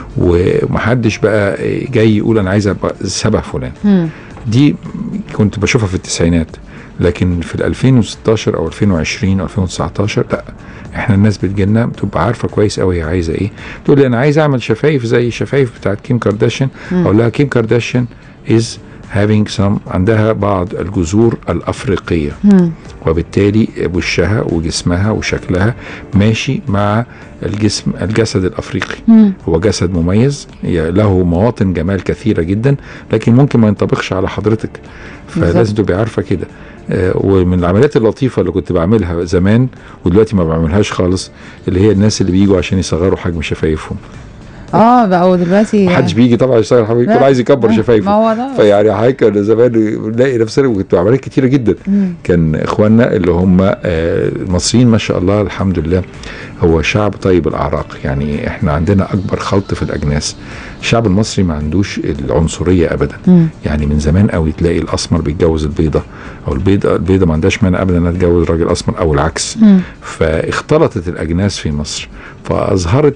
وما حدش بقى جاي يقول انا عايز ابقى شبه فلان مم. دي كنت بشوفها في التسعينات لكن في ال 2016 او 2020 او 2019 لا احنا الناس بتجيلنا بتبقى عارفه كويس قوي هي عايزه ايه تقول لي انا عايز اعمل شفايف زي شفايف بتاعت كيم كارداشيان مم. اقول لها كيم كارداشيان از having some عندها بعض الجذور الافريقيه مم. وبالتالي وشها وجسمها وشكلها ماشي مع الجسم الجسد الافريقي مم. هو جسد مميز ي- له مواطن جمال كثيره جدا لكن ممكن ما ينطبقش على حضرتك بالظبط. فلازم تبقي عارفه كده آه، ومن العمليات اللطيفه اللي كنت بعملها زمان ودلوقتي ما بعملهاش خالص اللي هي الناس اللي بيجوا عشان يصغروا حجم شفايفهم اه بقوا دلوقتي محدش بيجي طبعا يصغر حجم لا. يكون عايز يكبر ما شفايفه هو ده فيعني حضرتك كان زمان بنلاقي نفسنا وكنت عمليات كتيره جدا مم. كان اخواننا اللي هم آه، المصريين ما شاء الله الحمد لله هو شعب طيب الاعراق يعني احنا عندنا اكبر خلط في الاجناس الشعب المصري ما عندوش العنصريه ابدا مم. يعني من زمان قوي تلاقي الاسمر بيتجوز البيضه او البيضه البيضه ما عندهاش مانع ابدا انها تتجوز راجل اسمر او العكس مم. فاختلطت الاجناس في مصر فاظهرت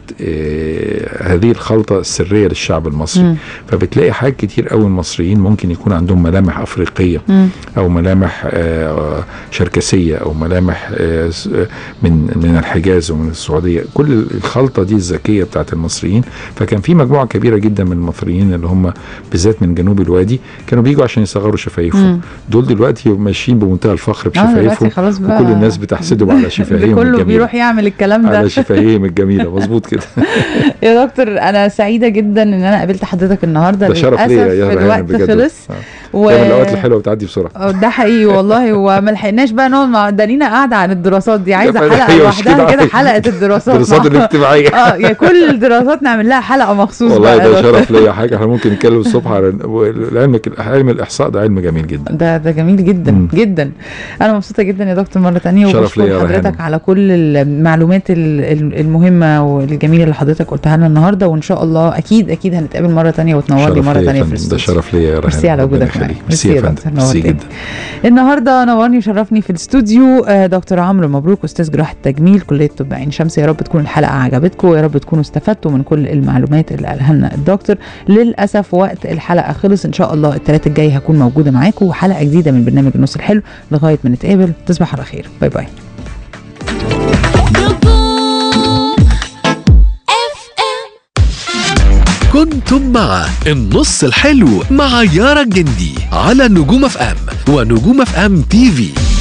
آه، هذه الخلطه السريه للشعب المصري مم. فبتلاقي حاجات كتير قوي المصريين ممكن يكون عندهم ملامح افريقيه مم. او ملامح آه، شركسيه او ملامح آه، س- آه، من من الحجاز ومن السعوديه كل الخلطه دي الذكيه بتاعت المصريين فكان في مجموعه كبيره جدا من المصريين اللي هم بالذات من جنوب الوادي كانوا بيجوا عشان يصغروا شفايفهم مم. دول دلوقتي ماشيين بمنتهى الفخر اه دلوقتي بشفايفهم خلاص بقى وكل الناس بتحسدهم على شفاهيهم كله الجميله بيروح يعمل الكلام ده على شفاهيهم الجميله مظبوط كده يا دكتور انا سعيده جدا ان انا قابلت حضرتك النهارده ده شرف ليا للاسف يا ريان الوقت بجد خلص آه. و... دايما الاوقات الحلوه بتعدي بسرعه آه، ده حقيقي والله وما لحقناش بقى نقعد مع ده لينا قاعده عن الدراسات دي عايزه فعلا حلقه هي لوحدها مشكلة كده عليك. حلقه الدراسات الدراسات مع- الاجتماعيه اه يا كل الدراسات نعمل لها حلقه مخصوص والله بقى يا ده دكتور. شرف ليا حاجه احنا ممكن نتكلم الصبح على العلم علم الاحصاء ده علم جميل جدا ده ده جميل جدا مم. جدا انا مبسوطه جدا يا دكتور مره تانية شرف ليا يا وبشكر حضرتك ريهام. على كل المعلومات ال- ال- المهمه والجميله اللي حضرتك قلتها لنا النهارده وان شاء الله اكيد اكيد هنتقابل مره تانية وتنور لي شرف مره ليا يا تانية في فندم، ده الاستوديو شرف ليا يا ريهام ميرسي على ربنا وجودك يخليك. معايا. ميرسي ميرسي يا يا فندم دكتور، ميرسي نورتني. جدا النهارده نورني وشرفني في الاستوديو آه، دكتور عمرو مبروك استاذ جراحه تجميل كليه طب عين شمس يا رب تكون الحلقه عجبتكم ويا رب تكونوا استفدتوا من كل المعلومات اللي قالها لنا الدكتور للاسف وقت الحلقه خلص ان شاء الله الثلاث الجاي هكون موجوده معاكم وحلقه جديده من برنامج النص الحلو لغايه ما نتقابل تصبح على خير باي باي نجوم اف ام كنتم مع النص الحلو مع يارا الجندي على نجوم اف ام ونجوم اف ام تي في